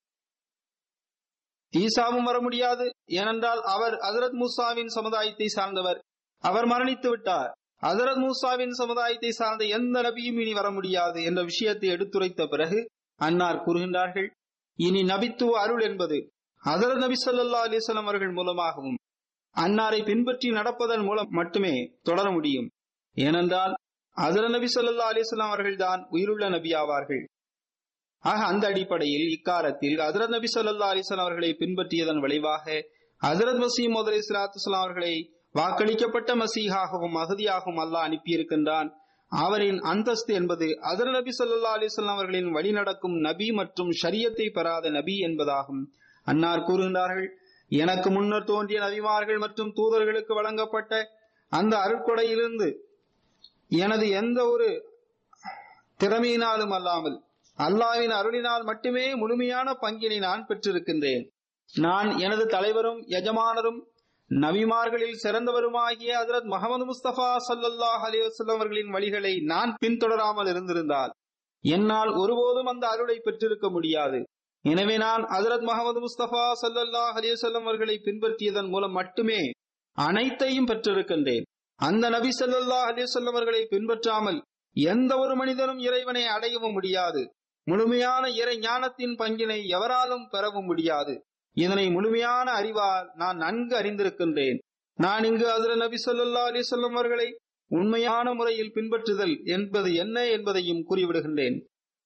ஈசாவும் வர முடியாது ஏனென்றால் அவர் ஹசரத் மூசாவின் சமுதாயத்தை சார்ந்தவர் அவர் மரணித்து விட்டார் ஹசரத் மூசாவின் சமுதாயத்தை சார்ந்த எந்த நபியும் இனி வர முடியாது என்ற விஷயத்தை எடுத்துரைத்த பிறகு அன்னார் கூறுகின்றார்கள் இனி நபித்துவ அருள் என்பது ஹசரத் நபி சொல்லா அலிஸ்லாம் அவர்கள் மூலமாகவும் அன்னாரை பின்பற்றி நடப்பதன் மூலம் மட்டுமே தொடர முடியும் ஏனென்றால் ஹசரத் நபி சொல்லா அலிஸ்லாம் அவர்கள் தான் உயிருள்ள நபி ஆவார்கள் ஆக அந்த அடிப்படையில் இக்காலத்தில் ஹசரத் நபி சொல்லா அலிஸ்லாம் அவர்களை பின்பற்றியதன் விளைவாக ஹசரத் மசீம் முதலி இஸ்லாத்துலாம் அவர்களை வாக்களிக்கப்பட்ட மசீகாகவும் மகதியாகவும் அல்லாஹ் அனுப்பியிருக்கின்றான் அவரின் அந்தஸ்து என்பது அதர் நபி சொல்லா அலிஸ்லாம் அவர்களின் வழிநடக்கும் நபி மற்றும் ஷரியத்தை பெறாத நபி என்பதாகும் அன்னார் கூறுகின்றார்கள் எனக்கு முன்னர் தோன்றிய நபிமார்கள் மற்றும் தூதர்களுக்கு வழங்கப்பட்ட அந்த அருட்கொடையிலிருந்து எனது எந்த ஒரு திறமையினாலும் அல்லாமல் அல்லாவின் அருளினால் மட்டுமே முழுமையான பங்கினை நான் பெற்றிருக்கின்றேன் நான் எனது தலைவரும் எஜமானரும் நபிமார்களில் சிறந்தவருமாகிய ஹசரத் முகமது முஸ்தபா சல்லாஹ் அலிவசல்லம் அவர்களின் வழிகளை நான் பின்தொடராமல் இருந்திருந்தால் என்னால் ஒருபோதும் அந்த அருளை பெற்றிருக்க முடியாது எனவே நான் ஹசரத் முகமது முஸ்தபா சல்லாஹ் அலிவசல்லம் அவர்களை பின்பற்றியதன் மூலம் மட்டுமே அனைத்தையும் பெற்றிருக்கின்றேன் அந்த நபி சல்லாஹ் அலிவசல்லம் அவர்களை பின்பற்றாமல் எந்த ஒரு மனிதனும் இறைவனை அடையவும் முடியாது முழுமையான இறை ஞானத்தின் பங்கினை எவராலும் பெறவும் முடியாது இதனை முழுமையான அறிவால் நான் நன்கு அறிந்திருக்கின்றேன் நான் இங்கு அதிர நபி சொல்லா அலிசல்லம் அவர்களை உண்மையான முறையில் பின்பற்றுதல் என்பது என்ன என்பதையும் கூறிவிடுகின்றேன்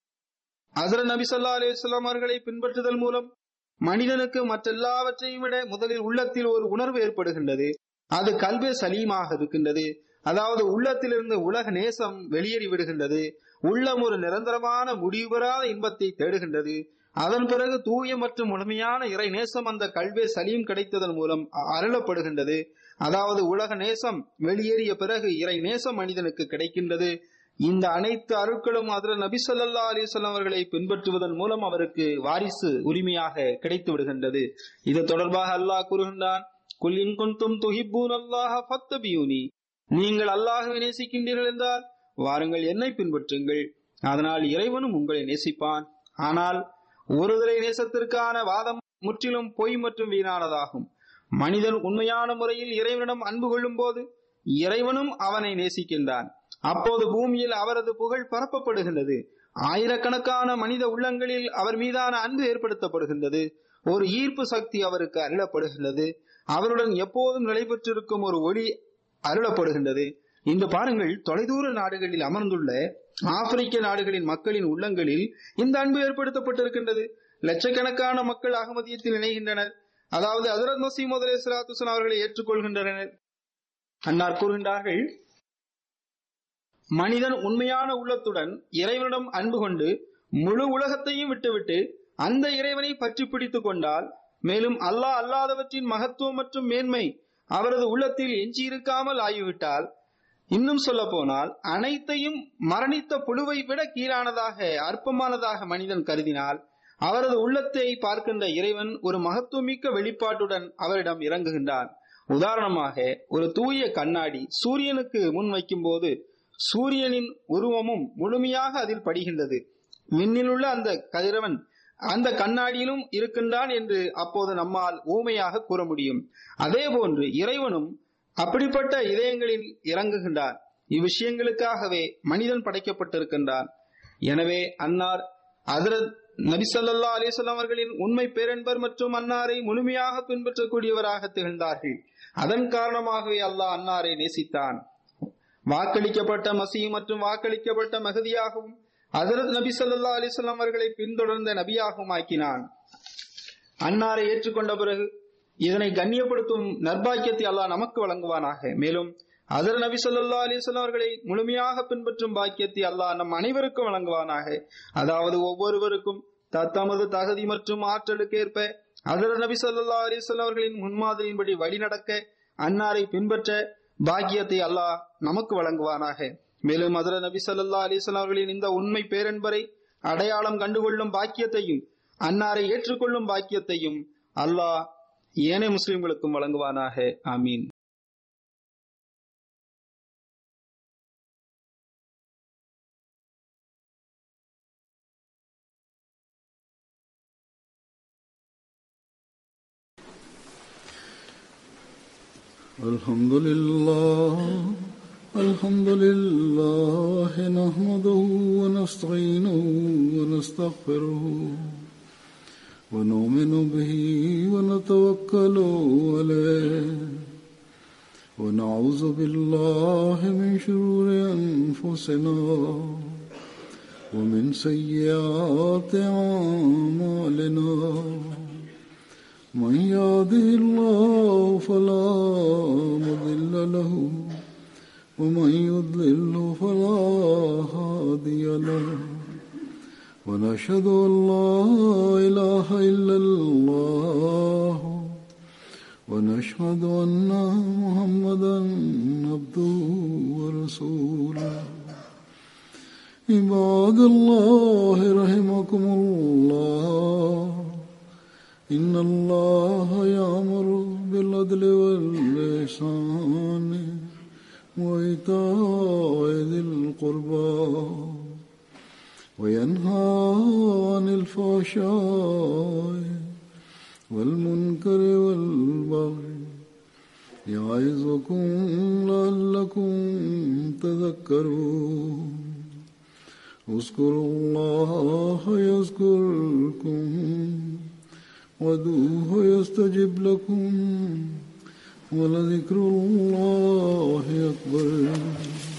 அதிர நபி சொல்லா அலிசல்லாம் அவர்களை பின்பற்றுதல் மூலம் மனிதனுக்கு மற்றெல்லாவற்றையும் விட முதலில் உள்ளத்தில் ஒரு உணர்வு ஏற்படுகின்றது அது கல்வே சலீமாக இருக்கின்றது அதாவது உள்ளத்திலிருந்து உலக நேசம் வெளியேறி விடுகின்றது உள்ளம் ஒரு நிரந்தரமான முடிவு பெறாத இன்பத்தை தேடுகின்றது அதன் பிறகு தூய மற்றும் முழுமையான இறை நேசம் அந்த கல்வே சலீம் கிடைத்ததன் மூலம் அருளப்படுகின்றது அதாவது உலக நேசம் வெளியேறிய பிறகு இறை நேசம் மனிதனுக்கு கிடைக்கின்றது இந்த அனைத்து அருட்களும் அதில் நபி சொல்லா அலிசல்லாம் அவர்களை பின்பற்றுவதன் மூலம் அவருக்கு வாரிசு உரிமையாக கிடைத்து விடுகின்றது இது தொடர்பாக அல்லாஹ் கூறுகின்றான் குல்லின் குந்தும் துஹிப்பூன் அல்லாஹ் ஃபத்தபியூனி நீங்கள் அல்லாஹுவை நேசிக்கின்றீர்கள் என்றால் வாருங்கள் என்னை பின்பற்றுங்கள் அதனால் இறைவனும் உங்களை நேசிப்பான் ஆனால் ஒருதலை நேசத்திற்கான வாதம் முற்றிலும் பொய் மற்றும் வீணானதாகும் மனிதன் உண்மையான முறையில் இறைவனிடம் அன்பு கொள்ளும் போது இறைவனும் அவனை நேசிக்கின்றான் அப்போது பூமியில் அவரது புகழ் பரப்பப்படுகின்றது ஆயிரக்கணக்கான மனித உள்ளங்களில் அவர் மீதான அன்பு ஏற்படுத்தப்படுகின்றது ஒரு ஈர்ப்பு சக்தி அவருக்கு அருளப்படுகின்றது அவருடன் எப்போதும் நிலைபெற்றிருக்கும் ஒரு ஒளி அருளப்படுகின்றது இன்று பாருங்கள் தொலைதூர நாடுகளில் அமர்ந்துள்ள ஆப்பிரிக்க நாடுகளின் மக்களின் உள்ளங்களில் இந்த அன்பு ஏற்படுத்தப்பட்டிருக்கின்றது லட்சக்கணக்கான மக்கள் அகமதியத்தில் இணைகின்றனர் அதாவது ஹசரத் மசீமது அலி சலாத்துசன் அவர்களை ஏற்றுக்கொள்கின்றனர் அன்னார் கூறுகின்றார்கள் மனிதன் உண்மையான உள்ளத்துடன் இறைவனிடம் அன்பு கொண்டு முழு உலகத்தையும் விட்டுவிட்டு அந்த இறைவனை பற்றி பிடித்துக் கொண்டால் மேலும் அல்லாஹ் அல்லாதவற்றின் மகத்துவம் மற்றும் மேன்மை அவரது உள்ளத்தில் எஞ்சியிருக்காமல் ஆகிவிட்டால் இன்னும் சொல்ல போனால் அனைத்தையும் மரணித்த புழுவை விட கீழானதாக அற்பமானதாக மனிதன் கருதினால் அவரது உள்ளத்தை பார்க்கின்ற இறைவன் ஒரு மகத்துவமிக்க வெளிப்பாட்டுடன் அவரிடம் இறங்குகின்றான் உதாரணமாக ஒரு தூய கண்ணாடி சூரியனுக்கு முன் வைக்கும் போது சூரியனின் உருவமும் முழுமையாக அதில் படுகின்றது விண்ணிலுள்ள அந்த கதிரவன் அந்த கண்ணாடியிலும் இருக்கின்றான் என்று அப்போது நம்மால் ஊமையாக கூற முடியும் அதே போன்று இறைவனும் அப்படிப்பட்ட இதயங்களில் இறங்குகின்றார் இவ்விஷயங்களுக்காகவே மனிதன் படைக்கப்பட்டிருக்கின்றான் எனவே அன்னார் அதரத் நபிசல்லா அலிசல்லாம் அவர்களின் உண்மை பேரன்பர் மற்றும் அன்னாரை முழுமையாக பின்பற்றக்கூடியவராக திகழ்ந்தார்கள் அதன் காரணமாகவே அல்லாஹ் அன்னாரை நேசித்தான் வாக்களிக்கப்பட்ட மசீ மற்றும் வாக்களிக்கப்பட்ட மகதியாகவும் ஹசரத் நபி சொல்லா அலிஸ்லாம் அவர்களை பின்தொடர்ந்த நபியாகவும் ஆக்கினான் அன்னாரை ஏற்றுக்கொண்ட பிறகு இதனை கண்ணியப்படுத்தும் நர்பாக்கியத்தை அல்லாஹ் நமக்கு வழங்குவானாக மேலும் அதர் நபி சொல்லா அலிஸ்லாம் அவர்களை முழுமையாக பின்பற்றும் பாக்கியத்தை அல்லாஹ் நம் அனைவருக்கும் வழங்குவானாக அதாவது ஒவ்வொருவருக்கும் தத்தமது தகுதி மற்றும் ஆற்றலுக்கு ஏற்ப அதர் நபி சொல்லா அலிஸ்லாம் அவர்களின் முன்மாதிரியின்படி வழிநடக்க அன்னாரை பின்பற்ற பாக்கியத்தை அல்லாஹ் நமக்கு வழங்குவானாக மேலும் அதர நபி சொல்லா அலிஸ்லாம் அவர்களின் இந்த உண்மை பேரன்பரை அடையாளம் கண்டுகொள்ளும் பாக்கியத்தையும் அன்னாரை ஏற்றுக்கொள்ளும் பாக்கியத்தையும் அல்லாஹ் ஏனைய முஸ்லிம்களுக்கும் வழங்குவானாக ஆமீன் الحمد لله الحمد لله نحمده ونستعينه ونستغفره ونؤمن به ونتوكل عليه ونعوذ بالله من شرور أنفسنا ومن سيئات أعمالنا من يهده الله فلا مضل له ومن يضلل فلا هادي له ونشهد ان لا اله الا الله ونشهد ان محمدا عبده ورسوله عباد الله رحمكم الله إن الله يأمر بالعدل واللسان وإيتاء ذي القربى وينهى عن الفحشاء والمنكر والبغي يعظكم لعلكم تذكرون اذكروا الله يذكركم ودوه يستجب لكم ولذكر الله أكبر